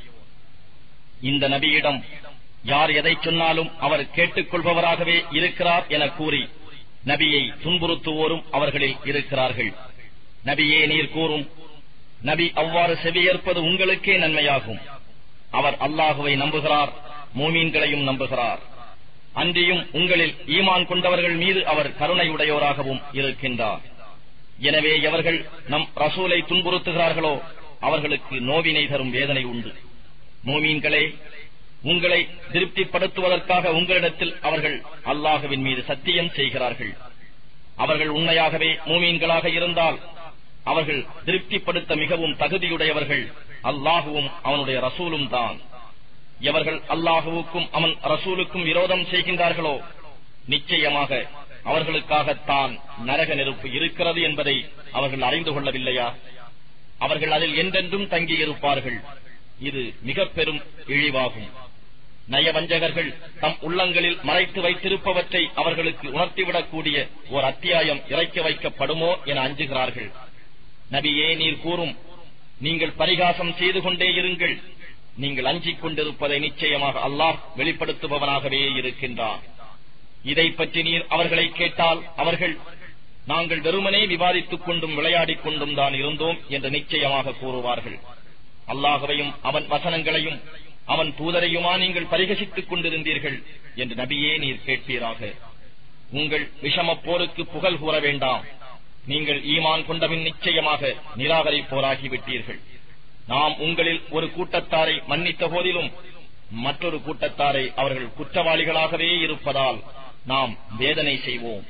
இந்த நபியிடம் யார் எதை சொன்னாலும் அவர் கேட்டுக்கொள்பவராகவே இருக்கிறார் என கூறி நபியை துன்புறுத்துவோரும் அவர்களில் இருக்கிறார்கள் நபியே நீர் கூறும் நபி அவ்வாறு செவியேற்பது உங்களுக்கே நன்மையாகும் அவர் அல்லாஹுவை நம்புகிறார் மூமீன்களையும் நம்புகிறார் அன்றியும் உங்களில் ஈமான் கொண்டவர்கள் மீது அவர் கருணையுடையோராகவும் இருக்கின்றார் எனவே எவர்கள் நம் ரசூலை துன்புறுத்துகிறார்களோ அவர்களுக்கு நோவினை தரும் வேதனை உண்டு மூமீன்களே உங்களை திருப்திப்படுத்துவதற்காக உங்களிடத்தில் அவர்கள் அல்லாஹுவின் மீது சத்தியம் செய்கிறார்கள் அவர்கள் உண்மையாகவே மூமீன்களாக இருந்தால் அவர்கள் திருப்திப்படுத்த மிகவும் தகுதியுடையவர்கள் அல்லாஹுவும் அவனுடைய ரசூலும் தான் எவர்கள் அல்லாஹுவுக்கும் அவன் ரசூலுக்கும் விரோதம் செய்கின்றார்களோ நிச்சயமாக அவர்களுக்காகத்தான் நரக நெருப்பு இருக்கிறது என்பதை அவர்கள் அறிந்து கொள்ளவில்லையா அவர்கள் அதில் என்றென்றும் தங்கியிருப்பார்கள் இது மிக பெரும் இழிவாகும் நயவஞ்சகர்கள் தம் உள்ளங்களில் மறைத்து வைத்திருப்பவற்றை அவர்களுக்கு உணர்த்திவிடக்கூடிய ஓர் அத்தியாயம் இறக்கி வைக்கப்படுமோ என அஞ்சுகிறார்கள் நபியே நீர் கூறும் நீங்கள் பரிகாசம் செய்து கொண்டே இருங்கள் நீங்கள் அஞ்சிக் கொண்டிருப்பதை நிச்சயமாக அல்லாஹ் வெளிப்படுத்துபவனாகவே இருக்கின்றான் இதை பற்றி நீர் அவர்களை கேட்டால் அவர்கள் நாங்கள் வெறுமனே விவாதித்துக் கொண்டும் விளையாடிக் கொண்டும் தான் இருந்தோம் என்று நிச்சயமாக கூறுவார்கள் அல்லாஹுவையும் அவன் வசனங்களையும் அவன் தூதரையுமா நீங்கள் பரிகசித்துக் கொண்டிருந்தீர்கள் என்று நபியே நீர் கேட்பீராக உங்கள் விஷமப் போருக்கு புகழ் கூற வேண்டாம் நீங்கள் ஈமான் கொண்டபின் நிச்சயமாக நிராகரிப்போராகிவிட்டீர்கள் நாம் உங்களில் ஒரு கூட்டத்தாரை மன்னித்த போதிலும் மற்றொரு கூட்டத்தாரை அவர்கள் குற்றவாளிகளாகவே இருப்பதால் நாம் வேதனை செய்வோம்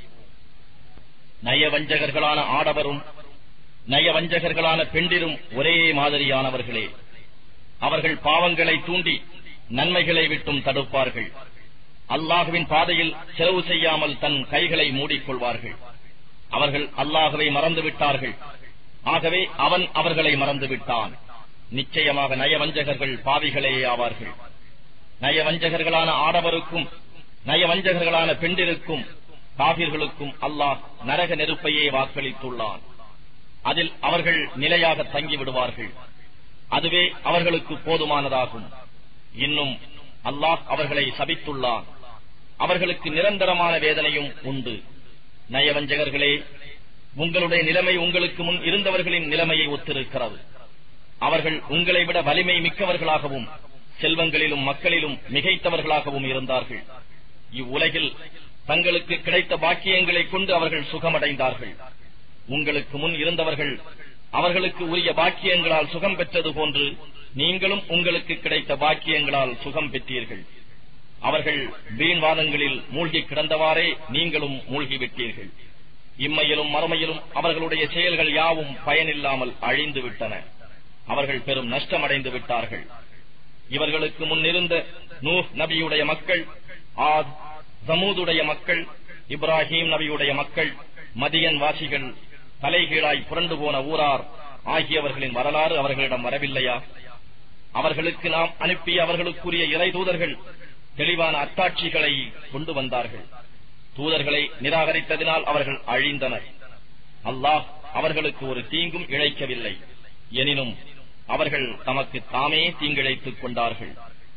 நயவஞ்சகர்களான ஆடவரும் நயவஞ்சகர்களான பெண்டிரும் ஒரே மாதிரியானவர்களே அவர்கள் பாவங்களை தூண்டி நன்மைகளை விட்டும் தடுப்பார்கள் அல்லாஹுவின் பாதையில் செலவு செய்யாமல் தன் கைகளை மூடிக்கொள்வார்கள் அவர்கள் அல்லாஹுவை மறந்து விட்டார்கள் ஆகவே அவன் அவர்களை மறந்து விட்டான் நிச்சயமாக நயவஞ்சகர்கள் பாவிகளே ஆவார்கள் நயவஞ்சகர்களான ஆடவருக்கும் நயவஞ்சகர்களான பெண்டிருக்கும் காபிர்களுக்கும் அல்லாஹ் நரக நெருப்பையே வாக்களித்துள்ளான் அதில் அவர்கள் நிலையாக தங்கிவிடுவார்கள் அதுவே அவர்களுக்கு போதுமானதாகும் இன்னும் அல்லாஹ் அவர்களை சபித்துள்ளான் அவர்களுக்கு நிரந்தரமான வேதனையும் உண்டு நயவஞ்சகர்களே உங்களுடைய நிலைமை உங்களுக்கு முன் இருந்தவர்களின் நிலைமையை ஒத்திருக்கிறது அவர்கள் உங்களை விட வலிமை மிக்கவர்களாகவும் செல்வங்களிலும் மக்களிலும் மிகைத்தவர்களாகவும் இருந்தார்கள் இவ்வுலகில் தங்களுக்கு கிடைத்த பாக்கியங்களை கொண்டு அவர்கள் சுகமடைந்தார்கள் உங்களுக்கு முன் இருந்தவர்கள் அவர்களுக்கு உரிய பாக்கியங்களால் சுகம் பெற்றது போன்று நீங்களும் உங்களுக்கு கிடைத்த பாக்கியங்களால் சுகம் பெற்றீர்கள் அவர்கள் வீண்வாதங்களில் மூழ்கி கிடந்தவாறே நீங்களும் மூழ்கிவிட்டீர்கள் இம்மையிலும் மறுமையிலும் அவர்களுடைய செயல்கள் யாவும் பயனில்லாமல் அழிந்து விட்டன அவர்கள் பெரும் நஷ்டமடைந்து விட்டார்கள் இவர்களுக்கு முன்னிருந்த நூஹ் நபியுடைய மக்கள் ஆத் சமூதுடைய மக்கள் இப்ராஹிம் நபியுடைய மக்கள் மதியன் வாசிகள் தலைகீழாய் புரண்டு போன ஊரார் ஆகியவர்களின் வரலாறு அவர்களிடம் வரவில்லையா அவர்களுக்கு நாம் அனுப்பிய அவர்களுக்குரிய இறை தூதர்கள் தெளிவான அத்தாட்சிகளை கொண்டு வந்தார்கள் தூதர்களை நிராகரித்ததினால் அவர்கள் அழிந்தனர் அல்லாஹ் அவர்களுக்கு ஒரு தீங்கும் இழைக்கவில்லை எனினும் அவர்கள் தமக்கு தாமே தீங்கிழைத்துக் கொண்டார்கள்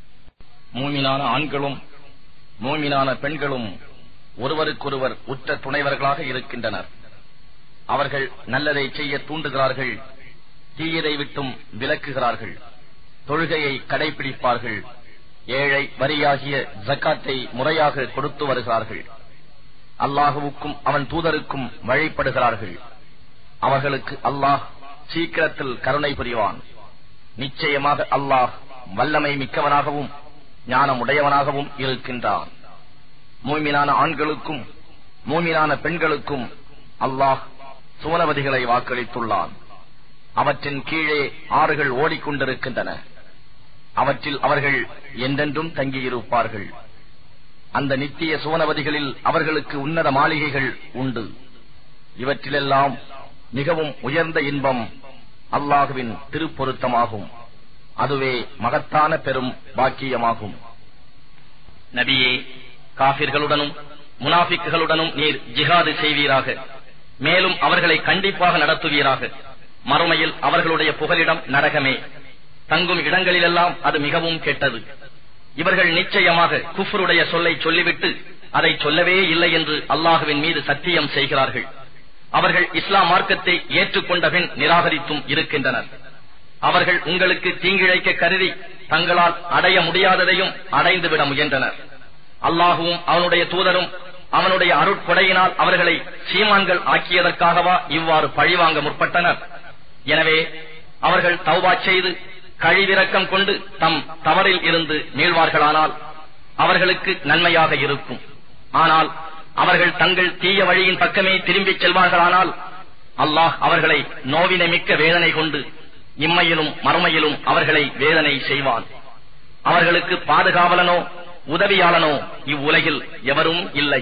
மூமினான ஆண்களும் மூமினான பெண்களும் ஒருவருக்கொருவர் உற்ற துணைவர்களாக இருக்கின்றனர் அவர்கள் நல்லதை செய்ய தூண்டுகிறார்கள் தீயதை விட்டும் விலக்குகிறார்கள் தொழுகையை கடைபிடிப்பார்கள் ஏழை வரியாகிய ஜக்காத்தை முறையாக கொடுத்து வருகிறார்கள் அல்லாஹுவுக்கும் அவன் தூதருக்கும் வழிபடுகிறார்கள் அவர்களுக்கு அல்லாஹ் சீக்கிரத்தில் கருணை புரிவான் நிச்சயமாக அல்லாஹ் வல்லமை மிக்கவனாகவும் ஞானமுடையவனாகவும் இருக்கின்றான் மூமினான ஆண்களுக்கும் மூமினான பெண்களுக்கும் அல்லாஹ் சுவனவதிகளை வாக்களித்துள்ளான் அவற்றின் கீழே ஆறுகள் ஓடிக்கொண்டிருக்கின்றன அவற்றில் அவர்கள் என்றென்றும் தங்கியிருப்பார்கள் அந்த நித்திய சுவனவதிகளில் அவர்களுக்கு உன்னத மாளிகைகள் உண்டு இவற்றிலெல்லாம் மிகவும் உயர்ந்த இன்பம் அல்லாஹுவின் திருப்பொருத்தமாகும் அதுவே மகத்தான பெரும் பாக்கியமாகும் நபியே காபிர்களுடனும் முனாஃபிக்குகளுடனும் நீர் ஜிஹாது செய்வீராக மேலும் அவர்களை கண்டிப்பாக நடத்துவீராக மறுமையில் அவர்களுடைய புகலிடம் நரகமே தங்கும் இடங்களிலெல்லாம் அது மிகவும் கெட்டது இவர்கள் நிச்சயமாக குஃபருடைய சொல்லை சொல்லிவிட்டு அதை சொல்லவே இல்லை என்று அல்லாஹுவின் மீது சத்தியம் செய்கிறார்கள் அவர்கள் இஸ்லாம் மார்க்கத்தை ஏற்றுக்கொண்ட பின் நிராகரித்தும் இருக்கின்றனர் அவர்கள் உங்களுக்கு தீங்கிழைக்க கருதி தங்களால் அடைய முடியாததையும் அடைந்துவிட முயன்றனர் அல்லாஹுவும் அவனுடைய தூதரும் அவனுடைய அருட்கொடையினால் அவர்களை சீமான்கள் ஆக்கியதற்காகவா இவ்வாறு பழிவாங்க முற்பட்டனர் எனவே அவர்கள் தௌபா செய்து கழிவிறக்கம் கொண்டு தம் தவறில் இருந்து மீள்வார்களானால் அவர்களுக்கு நன்மையாக இருக்கும் ஆனால் அவர்கள் தங்கள் தீய வழியின் பக்கமே திரும்பிச் செல்வார்களானால் அல்லாஹ் அவர்களை நோவினை மிக்க வேதனை கொண்டு இம்மையிலும் மறுமையிலும் அவர்களை வேதனை செய்வான் அவர்களுக்கு பாதுகாவலனோ உதவியாளனோ இவ்வுலகில் எவரும் இல்லை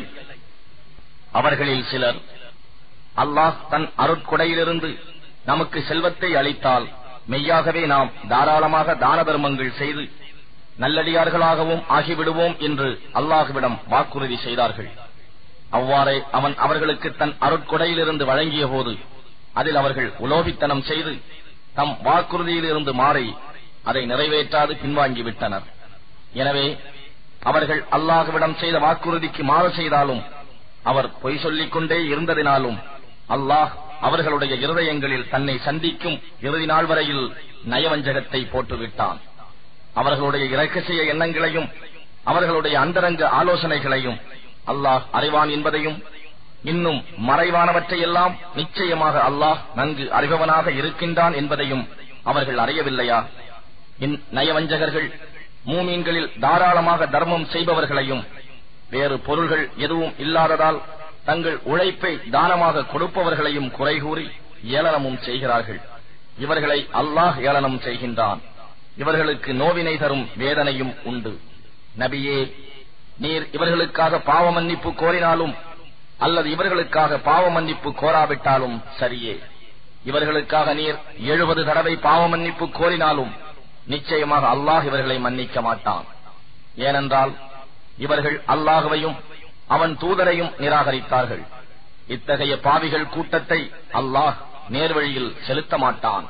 அவர்களில் சிலர் அல்லாஹ் தன் அருட்கொடையிலிருந்து நமக்கு செல்வத்தை அளித்தால் மெய்யாகவே நாம் தாராளமாக தான தர்மங்கள் செய்து நல்லடியார்களாகவும் ஆகிவிடுவோம் என்று அல்லாஹுவிடம் வாக்குறுதி செய்தார்கள் அவ்வாறே அவன் அவர்களுக்கு தன் அருட்கொடையிலிருந்து வழங்கிய போது அதில் அவர்கள் உலோபித்தனம் செய்து தம் வாக்குறுதியிலிருந்து மாறி அதை நிறைவேற்றாது பின்வாங்கிவிட்டனர் எனவே அவர்கள் அல்லாஹுவிடம் செய்த வாக்குறுதிக்கு மாறு செய்தாலும் அவர் பொய் சொல்லிக் கொண்டே இருந்ததினாலும் அல்லாஹ் அவர்களுடைய இருதயங்களில் தன்னை சந்திக்கும் இறுதி நாள் வரையில் நயவஞ்சகத்தை போட்டுவிட்டான் அவர்களுடைய இரகசிய எண்ணங்களையும் அவர்களுடைய அந்தரங்க ஆலோசனைகளையும் அல்லாஹ் அறிவான் என்பதையும் இன்னும் மறைவானவற்றையெல்லாம் நிச்சயமாக அல்லாஹ் நன்கு அறிபவனாக இருக்கின்றான் என்பதையும் அவர்கள் அறியவில்லையா இந் நயவஞ்சகர்கள் மூமீன்களில் தாராளமாக தர்மம் செய்பவர்களையும் வேறு பொருள்கள் எதுவும் இல்லாததால் தங்கள் உழைப்பை தானமாக கொடுப்பவர்களையும் குறை கூறி ஏளனமும் செய்கிறார்கள் இவர்களை அல்லாஹ் ஏளனம் செய்கின்றான் இவர்களுக்கு நோவினை தரும் வேதனையும் உண்டு நபியே நீர் இவர்களுக்காக பாவ மன்னிப்பு கோரினாலும் அல்லது இவர்களுக்காக பாவ மன்னிப்பு கோராவிட்டாலும் சரியே இவர்களுக்காக நீர் எழுபது தடவை பாவ மன்னிப்பு கோரினாலும் நிச்சயமாக அல்லாஹ் இவர்களை மன்னிக்க மாட்டான் ஏனென்றால் இவர்கள் அல்லாஹுவையும் அவன் தூதரையும் நிராகரித்தார்கள் இத்தகைய பாவிகள் கூட்டத்தை அல்லாஹ் நேர்வழியில் செலுத்த மாட்டான்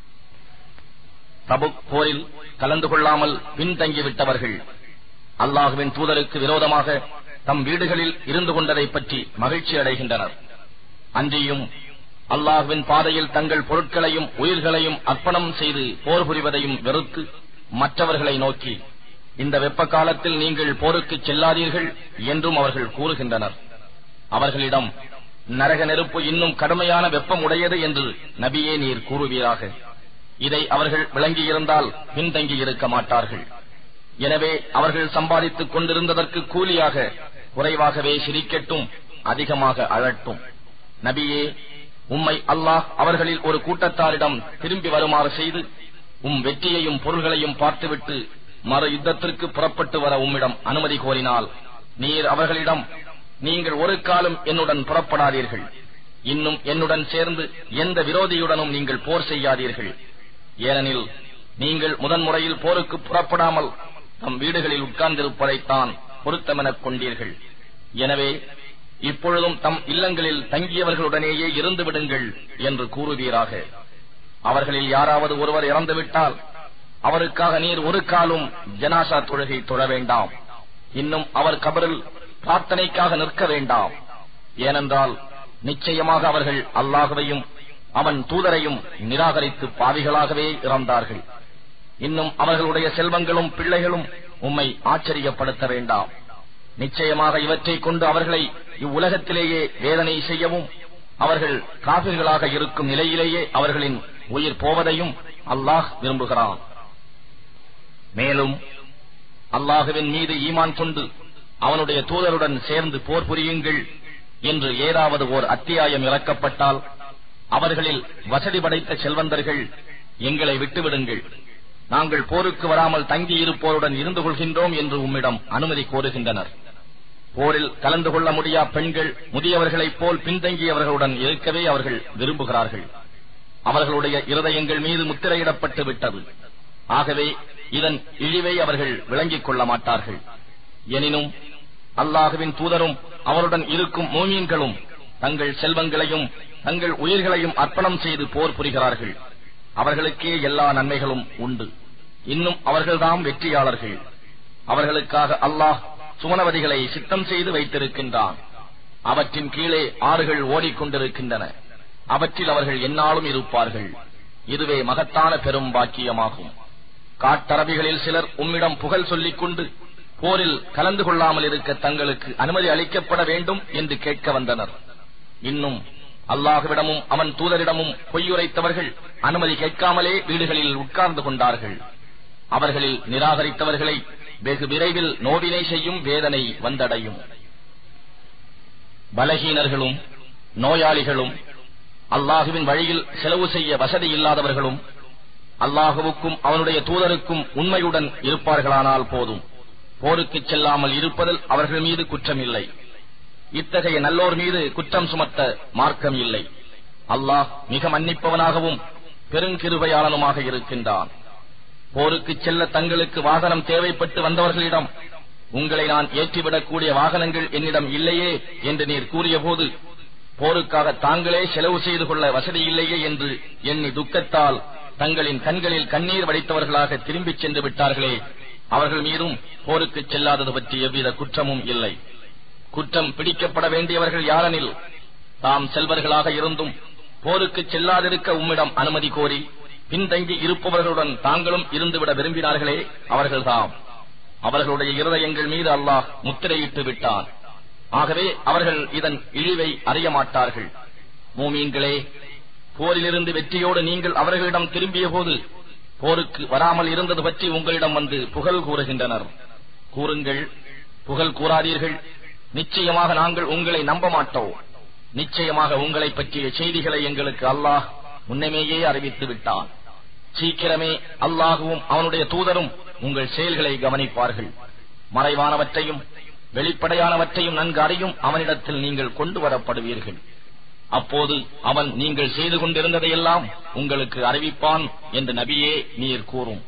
தபுக் போரில் கலந்து கொள்ளாமல் பின்தங்கிவிட்டவர்கள் அல்லாஹுவின் தூதருக்கு விரோதமாக தம் வீடுகளில் இருந்து கொண்டதை பற்றி மகிழ்ச்சி அடைகின்றனர் அன்றியும் அல்லாஹுவின் பாதையில் தங்கள் பொருட்களையும் உயிர்களையும் அர்ப்பணம் செய்து போர் புரிவதையும் வெறுத்து மற்றவர்களை நோக்கி இந்த வெப்ப காலத்தில் நீங்கள் போருக்கு செல்லாதீர்கள் என்றும் அவர்கள் கூறுகின்றனர் அவர்களிடம் நரக நெருப்பு இன்னும் கடுமையான வெப்பம் உடையது என்று நபியே நீர் கூறுவீராக இதை அவர்கள் விளங்கியிருந்தால் பின்தங்கி இருக்க மாட்டார்கள் எனவே அவர்கள் சம்பாதித்துக் கொண்டிருந்ததற்கு கூலியாக குறைவாகவே சிரிக்கட்டும் அதிகமாக அழட்டும் நபியே உம்மை அல்லாஹ் அவர்களில் ஒரு கூட்டத்தாரிடம் திரும்பி வருமாறு செய்து உம் வெற்றியையும் பொருள்களையும் பார்த்துவிட்டு மறு யுத்தத்திற்கு புறப்பட்டு வர உம்மிடம் அனுமதி கோரினால் நீர் அவர்களிடம் நீங்கள் ஒரு காலம் என்னுடன் புறப்படாதீர்கள் இன்னும் என்னுடன் சேர்ந்து எந்த விரோதியுடனும் நீங்கள் போர் செய்யாதீர்கள் ஏனெனில் நீங்கள் முதன்முறையில் போருக்கு புறப்படாமல் தம் வீடுகளில் உட்கார்ந்திருப்பதைத்தான் பொருத்தமெனக் கொண்டீர்கள் எனவே இப்பொழுதும் தம் இல்லங்களில் தங்கியவர்களுடனேயே இருந்து விடுங்கள் என்று கூறுவீராக அவர்களில் யாராவது ஒருவர் இறந்துவிட்டால் அவருக்காக நீர் ஒரு காலும் ஜனாசா தொழுகை தொழ வேண்டாம் இன்னும் அவர் கபரில் பிரார்த்தனைக்காக நிற்க வேண்டாம் ஏனென்றால் நிச்சயமாக அவர்கள் அல்லாஹுவையும் அவன் தூதரையும் நிராகரித்து பாவிகளாகவே இறந்தார்கள் இன்னும் அவர்களுடைய செல்வங்களும் பிள்ளைகளும் உம்மை ஆச்சரியப்படுத்த வேண்டாம் நிச்சயமாக இவற்றைக் கொண்டு அவர்களை இவ்வுலகத்திலேயே வேதனை செய்யவும் அவர்கள் காபிர்களாக இருக்கும் நிலையிலேயே அவர்களின் உயிர் போவதையும் அல்லாஹ் விரும்புகிறான் மேலும் அல்லாஹுவின் மீது ஈமான் கொண்டு அவனுடைய தூதருடன் சேர்ந்து போர் புரியுங்கள் என்று ஏதாவது ஓர் அத்தியாயம் இறக்கப்பட்டால் அவர்களில் வசதி படைத்த செல்வந்தர்கள் எங்களை விட்டுவிடுங்கள் நாங்கள் போருக்கு வராமல் தங்கி இருப்போருடன் இருந்து கொள்கின்றோம் என்று உம்மிடம் அனுமதி கோருகின்றனர் போரில் கலந்து கொள்ள முடியா பெண்கள் முதியவர்களைப் போல் பின்தங்கியவர்களுடன் இருக்கவே அவர்கள் விரும்புகிறார்கள் அவர்களுடைய இருதயங்கள் மீது முத்திரையிடப்பட்டு விட்டது ஆகவே இதன் இழிவை அவர்கள் விளங்கிக் கொள்ள மாட்டார்கள் எனினும் அல்லாஹுவின் தூதரும் அவருடன் இருக்கும் மூமீன்களும் தங்கள் செல்வங்களையும் தங்கள் உயிர்களையும் அர்ப்பணம் செய்து போர் புரிகிறார்கள் அவர்களுக்கே எல்லா நன்மைகளும் உண்டு இன்னும் அவர்கள்தாம் வெற்றியாளர்கள் அவர்களுக்காக அல்லாஹ் சுவனவதிகளை சித்தம் செய்து வைத்திருக்கின்றான் அவற்றின் கீழே ஆறுகள் ஓடிக்கொண்டிருக்கின்றன அவற்றில் அவர்கள் எந்நாளும் இருப்பார்கள் இதுவே மகத்தான பெரும் பாக்கியமாகும் காட்டரபிகளில் சிலர் உம்மிடம் புகழ் சொல்லிக் கொண்டு போரில் கலந்து கொள்ளாமல் இருக்க தங்களுக்கு அனுமதி அளிக்கப்பட வேண்டும் என்று கேட்க வந்தனர் இன்னும் அல்லாஹுவிடமும் அவன் தூதரிடமும் பொய்யுரைத்தவர்கள் அனுமதி கேட்காமலே வீடுகளில் உட்கார்ந்து கொண்டார்கள் அவர்களில் நிராகரித்தவர்களை வெகு விரைவில் நோவினை செய்யும் வேதனை வந்தடையும் பலகீனர்களும் நோயாளிகளும் அல்லாஹுவின் வழியில் செலவு செய்ய வசதி இல்லாதவர்களும் அல்லாஹுவுக்கும் அவனுடைய தூதருக்கும் உண்மையுடன் இருப்பார்களானால் போதும் போருக்கு செல்லாமல் இருப்பதில் அவர்கள் மீது குற்றம் இல்லை இத்தகைய நல்லோர் மீது குற்றம் சுமத்த மார்க்கம் இல்லை அல்லாஹ் மிக மன்னிப்பவனாகவும் பெருங்கிருபையாளனுமாக இருக்கின்றான் போருக்கு செல்ல தங்களுக்கு வாகனம் தேவைப்பட்டு வந்தவர்களிடம் உங்களை நான் ஏற்றிவிடக்கூடிய வாகனங்கள் என்னிடம் இல்லையே என்று நீர் கூறியபோது போருக்காக தாங்களே செலவு செய்து கொள்ள வசதி இல்லையே என்று எண்ணி துக்கத்தால் தங்களின் கண்களில் கண்ணீர் வடித்தவர்களாக திரும்பிச் சென்று விட்டார்களே அவர்கள் மீதும் போருக்கு செல்லாதது பற்றி எவ்வித குற்றமும் இல்லை குற்றம் பிடிக்கப்பட வேண்டியவர்கள் யாரெனில் தாம் செல்வர்களாக இருந்தும் போருக்கு செல்லாதிருக்க உம்மிடம் அனுமதி கோரி பின்தங்கி இருப்பவர்களுடன் தாங்களும் இருந்துவிட விரும்பினார்களே அவர்கள்தாம் அவர்களுடைய இருதயங்கள் மீது அல்லாஹ் முத்திரையிட்டு விட்டான் ஆகவே அவர்கள் இதன் இழிவை அறிய மாட்டார்கள் மூமீன்களே போரிலிருந்து வெற்றியோடு நீங்கள் அவர்களிடம் திரும்பிய போது போருக்கு வராமல் இருந்தது பற்றி உங்களிடம் வந்து புகழ் கூறுகின்றனர் கூறுங்கள் புகழ் கூறாதீர்கள் நிச்சயமாக நாங்கள் உங்களை நம்ப மாட்டோம் நிச்சயமாக உங்களை பற்றிய செய்திகளை எங்களுக்கு அல்லாஹ் முன்னமேயே அறிவித்து விட்டான் சீக்கிரமே அல்லாஹுவும் அவனுடைய தூதரும் உங்கள் செயல்களை கவனிப்பார்கள் மறைவானவற்றையும் வெளிப்படையானவற்றையும் நன்கு அறியும் அவனிடத்தில் நீங்கள் கொண்டு வரப்படுவீர்கள் அப்போது அவன் நீங்கள் செய்து கொண்டிருந்ததையெல்லாம் உங்களுக்கு அறிவிப்பான் என்று நபியே நீர் கூறும்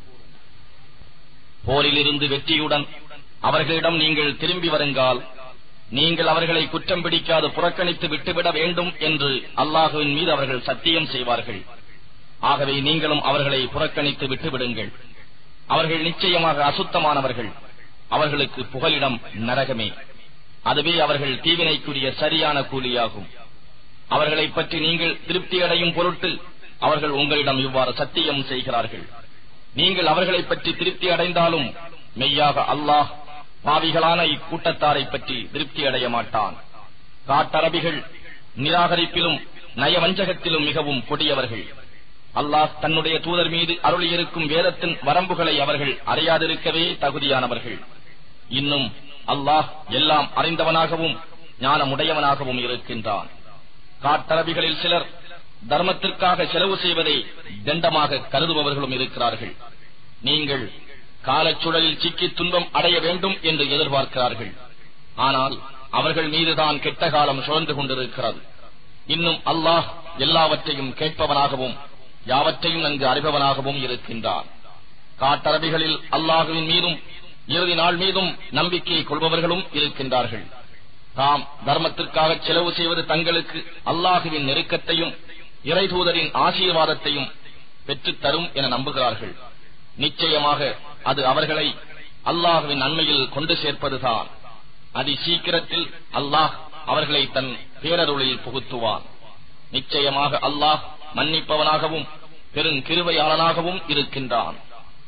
போரிலிருந்து வெற்றியுடன் அவர்களிடம் நீங்கள் திரும்பி வருங்கால் நீங்கள் அவர்களை குற்றம் பிடிக்காது புறக்கணித்து விட்டுவிட வேண்டும் என்று அல்லாஹுவின் மீது அவர்கள் சத்தியம் செய்வார்கள் ஆகவே நீங்களும் அவர்களை புறக்கணித்து விட்டுவிடுங்கள் அவர்கள் நிச்சயமாக அசுத்தமானவர்கள் அவர்களுக்கு புகலிடம் நரகமே அதுவே அவர்கள் தீவினைக்குரிய சரியான கூலியாகும் அவர்களைப் பற்றி நீங்கள் திருப்தியடையும் பொருட்டு அவர்கள் உங்களிடம் இவ்வாறு சத்தியம் செய்கிறார்கள் நீங்கள் அவர்களைப் பற்றி திருப்தி அடைந்தாலும் மெய்யாக அல்லாஹ் பாவிகளான இக்கூட்டத்தாரை பற்றி திருப்தி அடைய மாட்டான் காட்டரபிகள் நிராகரிப்பிலும் நயவஞ்சகத்திலும் மிகவும் கொடியவர்கள் அல்லாஹ் தன்னுடைய தூதர் மீது அருளியிருக்கும் வேதத்தின் வரம்புகளை அவர்கள் அறியாதிருக்கவே தகுதியானவர்கள் இன்னும் அல்லாஹ் எல்லாம் அறிந்தவனாகவும் ஞானமுடையவனாகவும் இருக்கின்றான் காட்டரபிகளில் சிலர் தர்மத்திற்காக செலவு செய்வதை தண்டமாக கருதுபவர்களும் இருக்கிறார்கள் நீங்கள் காலச்சுழலில் சிக்கி துன்பம் அடைய வேண்டும் என்று எதிர்பார்க்கிறார்கள் ஆனால் அவர்கள் மீதுதான் கெட்ட காலம் சுழன்று கொண்டிருக்கிறது இன்னும் அல்லாஹ் எல்லாவற்றையும் கேட்பவனாகவும் யாவற்றையும் நன்கு அறிபவனாகவும் இருக்கின்றான் காட்டரபிகளில் அல்லாஹுவின் மீதும் இறுதி நாள் மீதும் நம்பிக்கை கொள்பவர்களும் இருக்கின்றார்கள் தாம் தர்மத்திற்காக செலவு செய்வது தங்களுக்கு அல்லாஹுவின் நெருக்கத்தையும் இறைதூதரின் ஆசீர்வாதத்தையும் பெற்றுத் தரும் என நம்புகிறார்கள் நிச்சயமாக அது அவர்களை அல்லாஹுவின் நன்மையில் கொண்டு சேர்ப்பதுதான் அதி சீக்கிரத்தில் அல்லாஹ் அவர்களை தன் பேரருளில் புகுத்துவான் நிச்சயமாக அல்லாஹ் மன்னிப்பவனாகவும் பெருங்கிருவையாளனாகவும் இருக்கின்றான்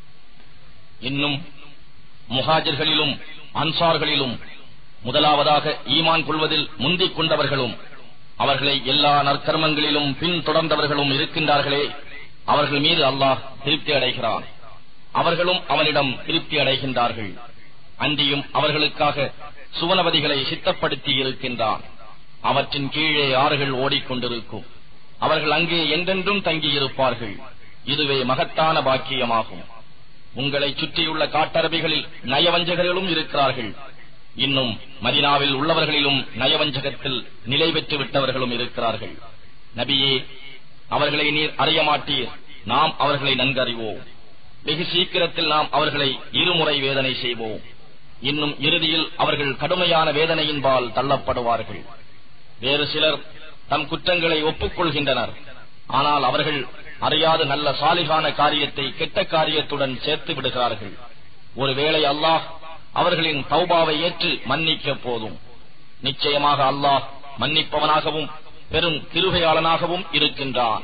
இன்னும் முஹாஜர்களிலும் அன்சார்களிலும் முதலாவதாக ஈமான் கொள்வதில் முந்திக் கொண்டவர்களும் அவர்களை எல்லா நற்கர்மங்களிலும் பின் தொடர்ந்தவர்களும் இருக்கின்றார்களே அவர்கள் மீது அல்லாஹ் திருப்தி அடைகிறான் அவர்களும் அவனிடம் திருப்தி அடைகின்றார்கள் அன்றியும் அவர்களுக்காக சுவனவதிகளை சித்தப்படுத்தி இருக்கின்றான் அவற்றின் கீழே ஆறுகள் ஓடிக்கொண்டிருக்கும் அவர்கள் அங்கே என்றென்றும் தங்கியிருப்பார்கள் இதுவே மகத்தான பாக்கியமாகும் உங்களை சுற்றியுள்ள காட்டரபிகளில் நயவஞ்சகர்களும் இருக்கிறார்கள் இன்னும் மதினாவில் உள்ளவர்களிலும் நயவஞ்சகத்தில் நிலை பெற்று விட்டவர்களும் இருக்கிறார்கள் நபியே அவர்களை நீர் அறிய மாட்டீர் நாம் அவர்களை நன்கறிவோம் வெகு சீக்கிரத்தில் நாம் அவர்களை இருமுறை வேதனை செய்வோம் இன்னும் இறுதியில் அவர்கள் கடுமையான வேதனையின்பால் தள்ளப்படுவார்கள் வேறு சிலர் தம் குற்றங்களை ஒப்புக்கொள்கின்றனர் ஆனால் அவர்கள் அறியாத நல்ல சாலிகான காரியத்தை கெட்ட காரியத்துடன் சேர்த்து விடுகிறார்கள் ஒருவேளை அல்லாஹ் அவர்களின் தௌபாவை ஏற்று மன்னிக்க போதும் நிச்சயமாக அல்லாஹ் மன்னிப்பவனாகவும் பெரும் கிருகையாளனாகவும் இருக்கின்றான்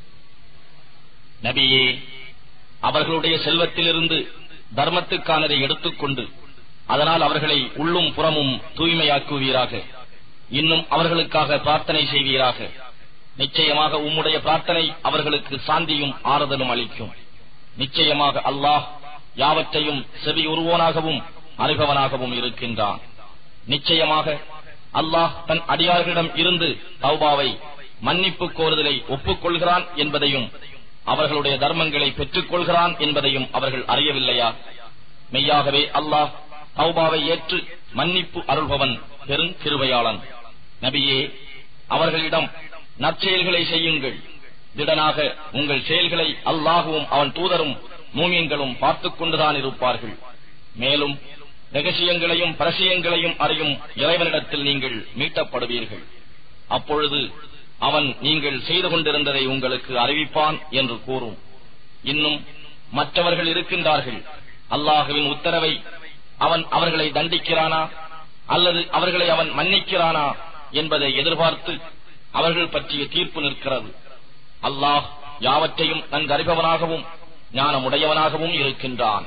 நபியே அவர்களுடைய செல்வத்திலிருந்து தர்மத்துக்கானதை எடுத்துக்கொண்டு அதனால் அவர்களை உள்ளும் புறமும் தூய்மையாக்குவீராக இன்னும் அவர்களுக்காக பிரார்த்தனை செய்வீராக நிச்சயமாக உம்முடைய பிரார்த்தனை அவர்களுக்கு சாந்தியும் ஆறுதலும் அளிக்கும் நிச்சயமாக அல்லாஹ் யாவற்றையும் செவி உருவோனாகவும் அறிபவனாகவும் இருக்கின்றான் நிச்சயமாக அல்லாஹ் தன் அடியார்களிடம் இருந்து தௌபாவை மன்னிப்பு கோருதலை ஒப்புக்கொள்கிறான் என்பதையும் அவர்களுடைய தர்மங்களை பெற்றுக் கொள்கிறான் என்பதையும் அவர்கள் அறியவில்லையா மெய்யாகவே அல்லாஹ் தௌபாவை ஏற்று மன்னிப்பு அருள்பவன் பெருங்கிருவையாளன் நபியே அவர்களிடம் நற்செயல்களை செய்யுங்கள் திடனாக உங்கள் செயல்களை அல்லாஹுவும் அவன் தூதரும் மூமியங்களும் பார்த்துக் கொண்டுதான் இருப்பார்கள் மேலும் ரகசியங்களையும் பரசியங்களையும் அறியும் இறைவனிடத்தில் நீங்கள் மீட்டப்படுவீர்கள் அப்பொழுது அவன் நீங்கள் செய்து கொண்டிருந்ததை உங்களுக்கு அறிவிப்பான் என்று கூறும் இன்னும் மற்றவர்கள் இருக்கின்றார்கள் அல்லாஹுவின் உத்தரவை அவன் அவர்களை தண்டிக்கிறானா அல்லது அவர்களை அவன் மன்னிக்கிறானா என்பதை எதிர்பார்த்து அவர்கள் பற்றிய தீர்ப்பு நிற்கிறது அல்லாஹ் யாவற்றையும் நன்கறிபவனாகவும் ஞானமுடையவனாகவும் இருக்கின்றான்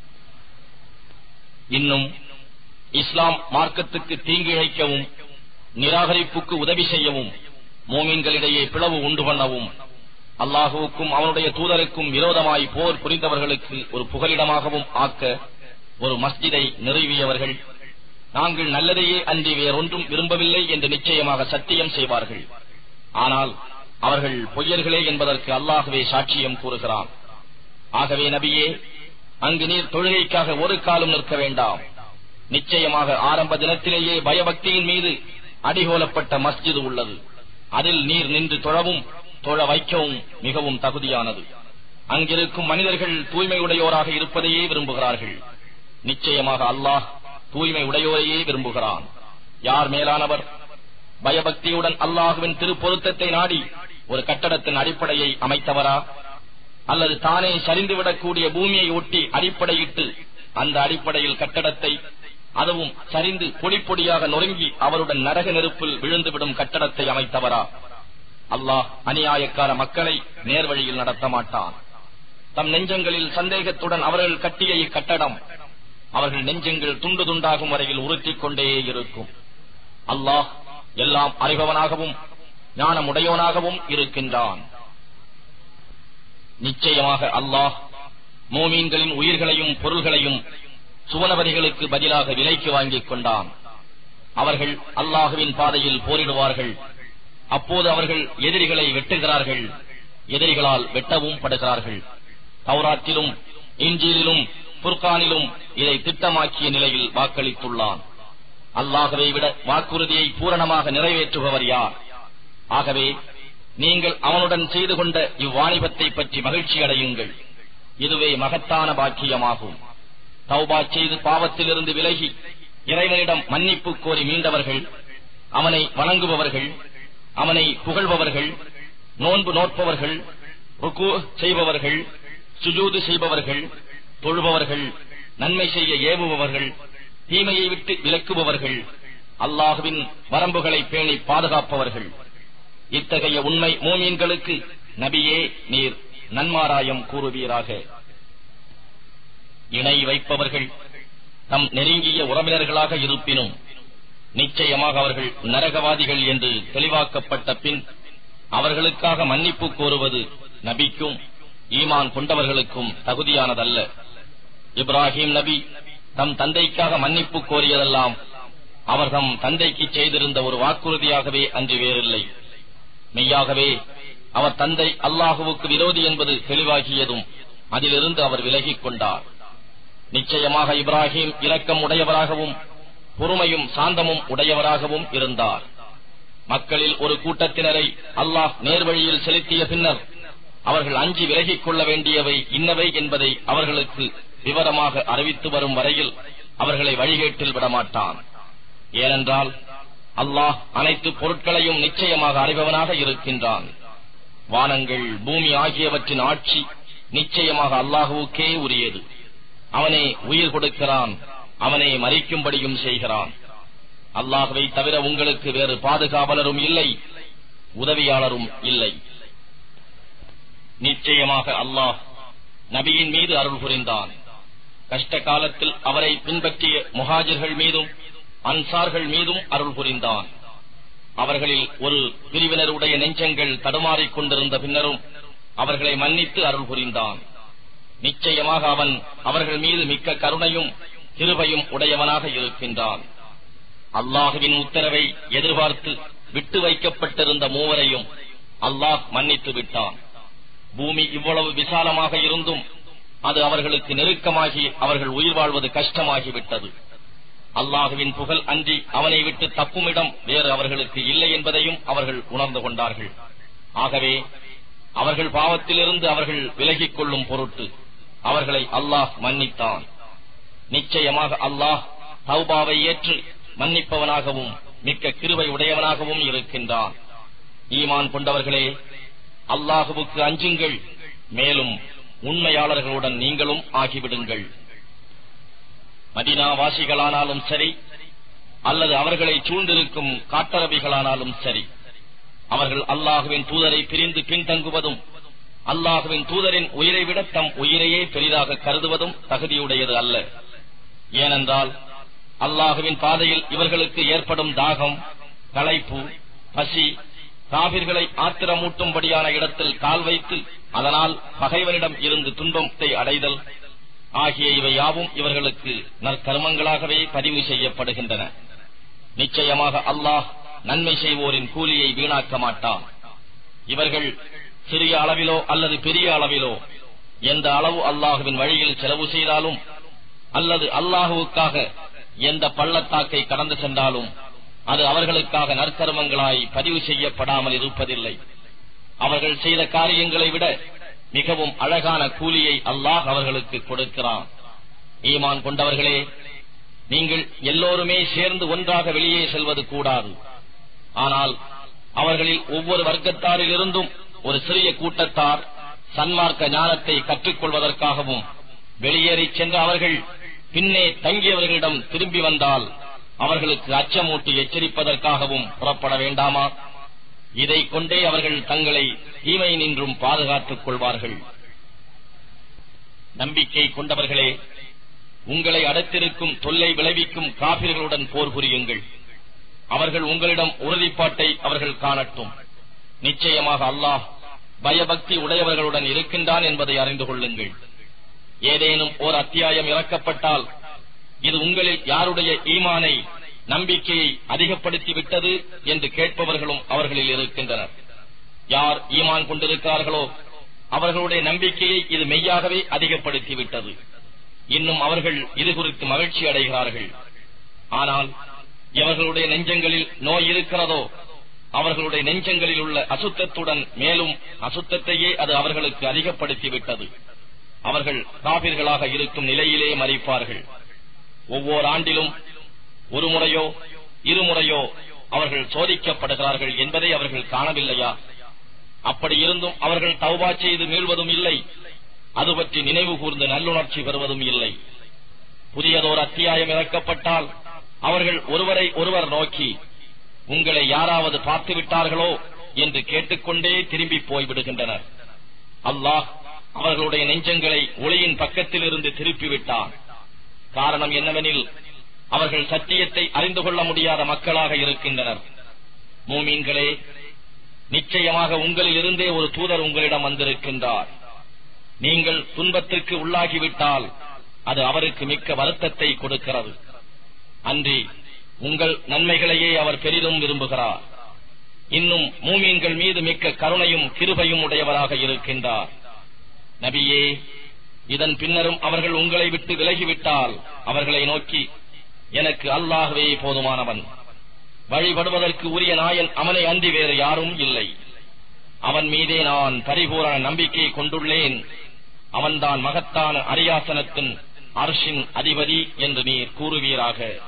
இன்னும் இஸ்லாம் மார்க்கத்துக்கு தீங்கு இழைக்கவும் நிராகரிப்புக்கு உதவி செய்யவும் மோமீன்களிடையே பிளவு உண்டு பண்ணவும் அல்லாஹுவுக்கும் அவனுடைய தூதருக்கும் விரோதமாய் போர் புரிந்தவர்களுக்கு ஒரு புகலிடமாகவும் ஆக்க ஒரு மஸ்ஜிதை நிறுவியவர்கள் நாங்கள் நல்லதையே அன்றி வேறொன்றும் விரும்பவில்லை என்று நிச்சயமாக சத்தியம் செய்வார்கள் ஆனால் அவர்கள் பொய்யர்களே என்பதற்கு அல்லாகவே சாட்சியம் கூறுகிறான் ஆகவே நபியே அங்கு நீர் தொழுகைக்காக ஒரு காலம் நிற்க வேண்டாம் நிச்சயமாக ஆரம்ப தினத்திலேயே பயபக்தியின் மீது அடிகோலப்பட்ட மஸ்ஜிது உள்ளது அதில் நீர் நின்று தொழவும் தொழ வைக்கவும் மிகவும் தகுதியானது அங்கிருக்கும் மனிதர்கள் தூய்மையுடையோராக இருப்பதையே விரும்புகிறார்கள் நிச்சயமாக அல்லாஹ் தூய்மை உடையோரையே விரும்புகிறான் யார் மேலானவர் பயபக்தியுடன் அல்லாஹுவின் திருப்பொருத்தத்தை நாடி ஒரு கட்டடத்தின் அடிப்படையை அமைத்தவரா அல்லது தானே சரிந்துவிடக்கூடிய பூமியை ஒட்டி அடிப்படையிட்டு அந்த அடிப்படையில் கட்டடத்தை அதுவும் சரிந்து பொடி பொடியாக நொறுங்கி அவருடன் நரக நெருப்பில் விழுந்துவிடும் கட்டடத்தை அமைத்தவரா அல்லாஹ் அநியாயக்கார மக்களை நேர்வழியில் நடத்த மாட்டான் தம் நெஞ்சங்களில் சந்தேகத்துடன் அவர்கள் கட்டிய இக்கட்டடம் அவர்கள் நெஞ்சங்கள் துண்டு துண்டாகும் வரையில் உறுத்திக் கொண்டே இருக்கும் அல்லாஹ் எல்லாம் அறிபவனாகவும் ஞானமுடையவனாகவும் இருக்கின்றான் நிச்சயமாக அல்லாஹ் மோமீன்களின் உயிர்களையும் பொருள்களையும் சுவனபதிகளுக்கு பதிலாக விலைக்கு வாங்கிக் கொண்டான் அவர்கள் அல்லாஹுவின் பாதையில் போரிடுவார்கள் அப்போது அவர்கள் எதிரிகளை வெட்டுகிறார்கள் எதிரிகளால் வெட்டவும் படுகிறார்கள் தௌராத்திலும் இஞ்சிலும் புர்கானிலும் இதை திட்டமாக்கிய நிலையில் வாக்களித்துள்ளான் அல்லாகவே விட வாக்குறுதியை பூரணமாக நிறைவேற்றுபவர் யார் ஆகவே நீங்கள் அவனுடன் செய்து கொண்ட இவ்வாணிபத்தை பற்றி மகிழ்ச்சி அடையுங்கள் இதுவே மகத்தான பாக்கியமாகும் தௌபா செய்து பாவத்திலிருந்து விலகி இறைவனிடம் மன்னிப்பு கோரி மீண்டவர்கள் அவனை வணங்குபவர்கள் அவனை புகழ்பவர்கள் நோன்பு நோற்பவர்கள் ருக்கு செய்பவர்கள் சுஜூது செய்பவர்கள் தொழுபவர்கள் நன்மை செய்ய ஏவுபவர்கள் தீமையை விட்டு விலக்குபவர்கள் அல்லாஹுவின் வரம்புகளை பேணி பாதுகாப்பவர்கள் இத்தகைய உண்மை மோமீன்களுக்கு நபியே நீர் நன்மாராயம் கூறுவீராக இணை வைப்பவர்கள் தம் நெருங்கிய உறவினர்களாக இருப்பினும் நிச்சயமாக அவர்கள் நரகவாதிகள் என்று தெளிவாக்கப்பட்ட பின் அவர்களுக்காக மன்னிப்பு கோருவது நபிக்கும் ஈமான் கொண்டவர்களுக்கும் தகுதியானதல்ல இப்ராஹிம் நபி தம் தந்தைக்காக மன்னிப்பு கோரியதெல்லாம் அவர் தம் தந்தைக்கு செய்திருந்த ஒரு வாக்குறுதியாகவே அன்றி வேறில்லை மெய்யாகவே அவர் தந்தை அல்லாஹுவுக்கு விரோதி என்பது தெளிவாகியதும் அதிலிருந்து அவர் விலகிக் கொண்டார் நிச்சயமாக இப்ராஹிம் இரக்கம் உடையவராகவும் பொறுமையும் சாந்தமும் உடையவராகவும் இருந்தார் மக்களில் ஒரு கூட்டத்தினரை அல்லாஹ் நேர்வழியில் செலுத்திய பின்னர் அவர்கள் அஞ்சி விலகிக் கொள்ள வேண்டியவை இன்னவை என்பதை அவர்களுக்கு விவரமாக அறிவித்து வரும் வரையில் அவர்களை வழிகேட்டில் விடமாட்டான் ஏனென்றால் அல்லாஹ் அனைத்து பொருட்களையும் நிச்சயமாக அறிபவனாக இருக்கின்றான் வானங்கள் பூமி ஆகியவற்றின் ஆட்சி நிச்சயமாக அல்லாஹுவுக்கே உரியது அவனே உயிர் கொடுக்கிறான் அவனே மறிக்கும்படியும் செய்கிறான் அல்லாஹுவை தவிர உங்களுக்கு வேறு பாதுகாவலரும் இல்லை உதவியாளரும் இல்லை நிச்சயமாக அல்லாஹ் நபியின் மீது அருள் புரிந்தான் கஷ்ட காலத்தில் அவரை பின்பற்றிய முஹாஜிர்கள் மீதும் அன்சார்கள் மீதும் அருள் புரிந்தான் அவர்களில் ஒரு பிரிவினருடைய நெஞ்சங்கள் தடுமாறிக் கொண்டிருந்த பின்னரும் அவர்களை மன்னித்து அருள் புரிந்தான் நிச்சயமாக அவன் அவர்கள் மீது மிக்க கருணையும் கிருபையும் உடையவனாக இருக்கின்றான் அல்லாஹுவின் உத்தரவை எதிர்பார்த்து விட்டு வைக்கப்பட்டிருந்த மூவரையும் அல்லாஹ் மன்னித்து விட்டான் பூமி இவ்வளவு விசாலமாக இருந்தும் அது அவர்களுக்கு நெருக்கமாகி அவர்கள் உயிர் வாழ்வது கஷ்டமாகிவிட்டது அல்லாஹுவின் புகழ் அன்றி அவனை விட்டு தப்புமிடம் வேறு அவர்களுக்கு இல்லை என்பதையும் அவர்கள் உணர்ந்து கொண்டார்கள் ஆகவே அவர்கள் பாவத்திலிருந்து அவர்கள் விலகிக் கொள்ளும் பொருட்டு அவர்களை அல்லாஹ் மன்னித்தான் நிச்சயமாக அல்லாஹ் தௌபாவை ஏற்று மன்னிப்பவனாகவும் மிக்க கிருவை உடையவனாகவும் இருக்கின்றான் ஈமான் கொண்டவர்களே அல்லாஹுவுக்கு அஞ்சுங்கள் மேலும் உண்மையாளர்களுடன் நீங்களும் ஆகிவிடுங்கள் மதினாவாசிகளானாலும் சரி அல்லது அவர்களை சூழ்ந்திருக்கும் காட்டரபிகளானாலும் சரி அவர்கள் அல்லாஹுவின் தூதரை பிரிந்து பின்தங்குவதும் அல்லாஹுவின் தூதரின் உயிரை விட தம் உயிரையே பெரிதாக கருதுவதும் தகுதியுடையது அல்ல ஏனென்றால் அல்லாஹுவின் பாதையில் இவர்களுக்கு ஏற்படும் தாகம் களைப்பு பசி காவிர்களை ஆத்திரமூட்டும்படியான இடத்தில் கால் வைத்து அதனால் பகைவரிடம் இருந்து துன்பத்தை அடைதல் ஆகிய இவை யாவும் இவர்களுக்கு நற்கர்மங்களாகவே பதிவு செய்யப்படுகின்றன நிச்சயமாக அல்லாஹ் நன்மை செய்வோரின் கூலியை வீணாக்க மாட்டான் இவர்கள் சிறிய அளவிலோ அல்லது பெரிய அளவிலோ எந்த அளவு அல்லாஹுவின் வழியில் செலவு செய்தாலும் அல்லது அல்லாஹுவுக்காக எந்த பள்ளத்தாக்கை கடந்து சென்றாலும் அது அவர்களுக்காக நற்கர்மங்களாய் பதிவு செய்யப்படாமல் இருப்பதில்லை அவர்கள் செய்த காரியங்களை விட மிகவும் அழகான கூலியை அல்லாஹ் அவர்களுக்கு கொடுக்கிறான் ஈமான் கொண்டவர்களே நீங்கள் எல்லோருமே சேர்ந்து ஒன்றாக வெளியே செல்வது கூடாது ஆனால் அவர்களில் ஒவ்வொரு வர்க்கத்தாரிலிருந்தும் ஒரு சிறிய கூட்டத்தார் சன்மார்க்க ஞானத்தை கற்றுக்கொள்வதற்காகவும் வெளியேறிச் சென்ற அவர்கள் பின்னே தங்கியவர்களிடம் திரும்பி வந்தால் அவர்களுக்கு அச்சமூட்டி எச்சரிப்பதற்காகவும் புறப்பட வேண்டாமா இதை கொண்டே அவர்கள் தங்களை தீமை நின்றும் பாதுகாத்துக் கொள்வார்கள் நம்பிக்கை கொண்டவர்களே உங்களை அடுத்திருக்கும் தொல்லை விளைவிக்கும் காபிர்களுடன் போர் புரியுங்கள் அவர்கள் உங்களிடம் உறுதிப்பாட்டை அவர்கள் காணட்டும் நிச்சயமாக அல்லாஹ் பயபக்தி உடையவர்களுடன் இருக்கின்றான் என்பதை அறிந்து கொள்ளுங்கள் ஏதேனும் ஓர் அத்தியாயம் இறக்கப்பட்டால் இது உங்களில் யாருடைய ஈமானை நம்பிக்கையை அதிகப்படுத்தி விட்டது என்று கேட்பவர்களும் அவர்களில் இருக்கின்றனர் யார் ஈமான் கொண்டிருக்கிறார்களோ அவர்களுடைய நம்பிக்கையை இது மெய்யாகவே அதிகப்படுத்தி விட்டது இன்னும் அவர்கள் இது குறித்து மகிழ்ச்சி அடைகிறார்கள் ஆனால் எவர்களுடைய நெஞ்சங்களில் நோய் இருக்கிறதோ அவர்களுடைய நெஞ்சங்களில் உள்ள அசுத்தத்துடன் மேலும் அசுத்தத்தையே அது அவர்களுக்கு அதிகப்படுத்தி விட்டது அவர்கள் காபிர்களாக இருக்கும் நிலையிலே மறிப்பார்கள் ஒவ்வொரு ஆண்டிலும் ஒரு முறையோ இருமுறையோ அவர்கள் சோதிக்கப்படுகிறார்கள் என்பதை அவர்கள் காணவில்லையா அப்படி இருந்தும் அவர்கள் தௌபா செய்து மீள்வதும் இல்லை அது பற்றி நினைவு கூர்ந்து நல்லுணர்ச்சி பெறுவதும் இல்லை புதியதோர் அத்தியாயம் இறக்கப்பட்டால் அவர்கள் ஒருவரை ஒருவர் நோக்கி உங்களை யாராவது பார்த்து விட்டார்களோ என்று கேட்டுக்கொண்டே திரும்பி போய்விடுகின்றனர் அல்லாஹ் அவர்களுடைய நெஞ்சங்களை ஒளியின் பக்கத்தில் இருந்து திருப்பிவிட்டான் காரணம் என்னவெனில் அவர்கள் சத்தியத்தை அறிந்து கொள்ள முடியாத மக்களாக இருக்கின்றனர் மூமீன்களே நிச்சயமாக உங்களில் இருந்தே ஒரு தூதர் உங்களிடம் வந்திருக்கின்றார் நீங்கள் துன்பத்திற்கு உள்ளாகிவிட்டால் அது அவருக்கு மிக்க வருத்தத்தை கொடுக்கிறது அன்றி உங்கள் நன்மைகளையே அவர் பெரிதும் விரும்புகிறார் இன்னும் மூமீன்கள் மீது மிக்க கருணையும் கிருபையும் உடையவராக இருக்கின்றார் நபியே இதன் பின்னரும் அவர்கள் உங்களை விட்டு விலகிவிட்டால் அவர்களை நோக்கி எனக்கு அல்லாஹ்வே போதுமானவன் வழிபடுவதற்கு உரிய நாயன் அவனை அன்றி வேறு யாரும் இல்லை அவன் மீதே நான் பரிபூரண நம்பிக்கை கொண்டுள்ளேன் அவன்தான் மகத்தான அரியாசனத்தின் அர்ஷின் அதிபதி என்று நீர் கூறுவீராக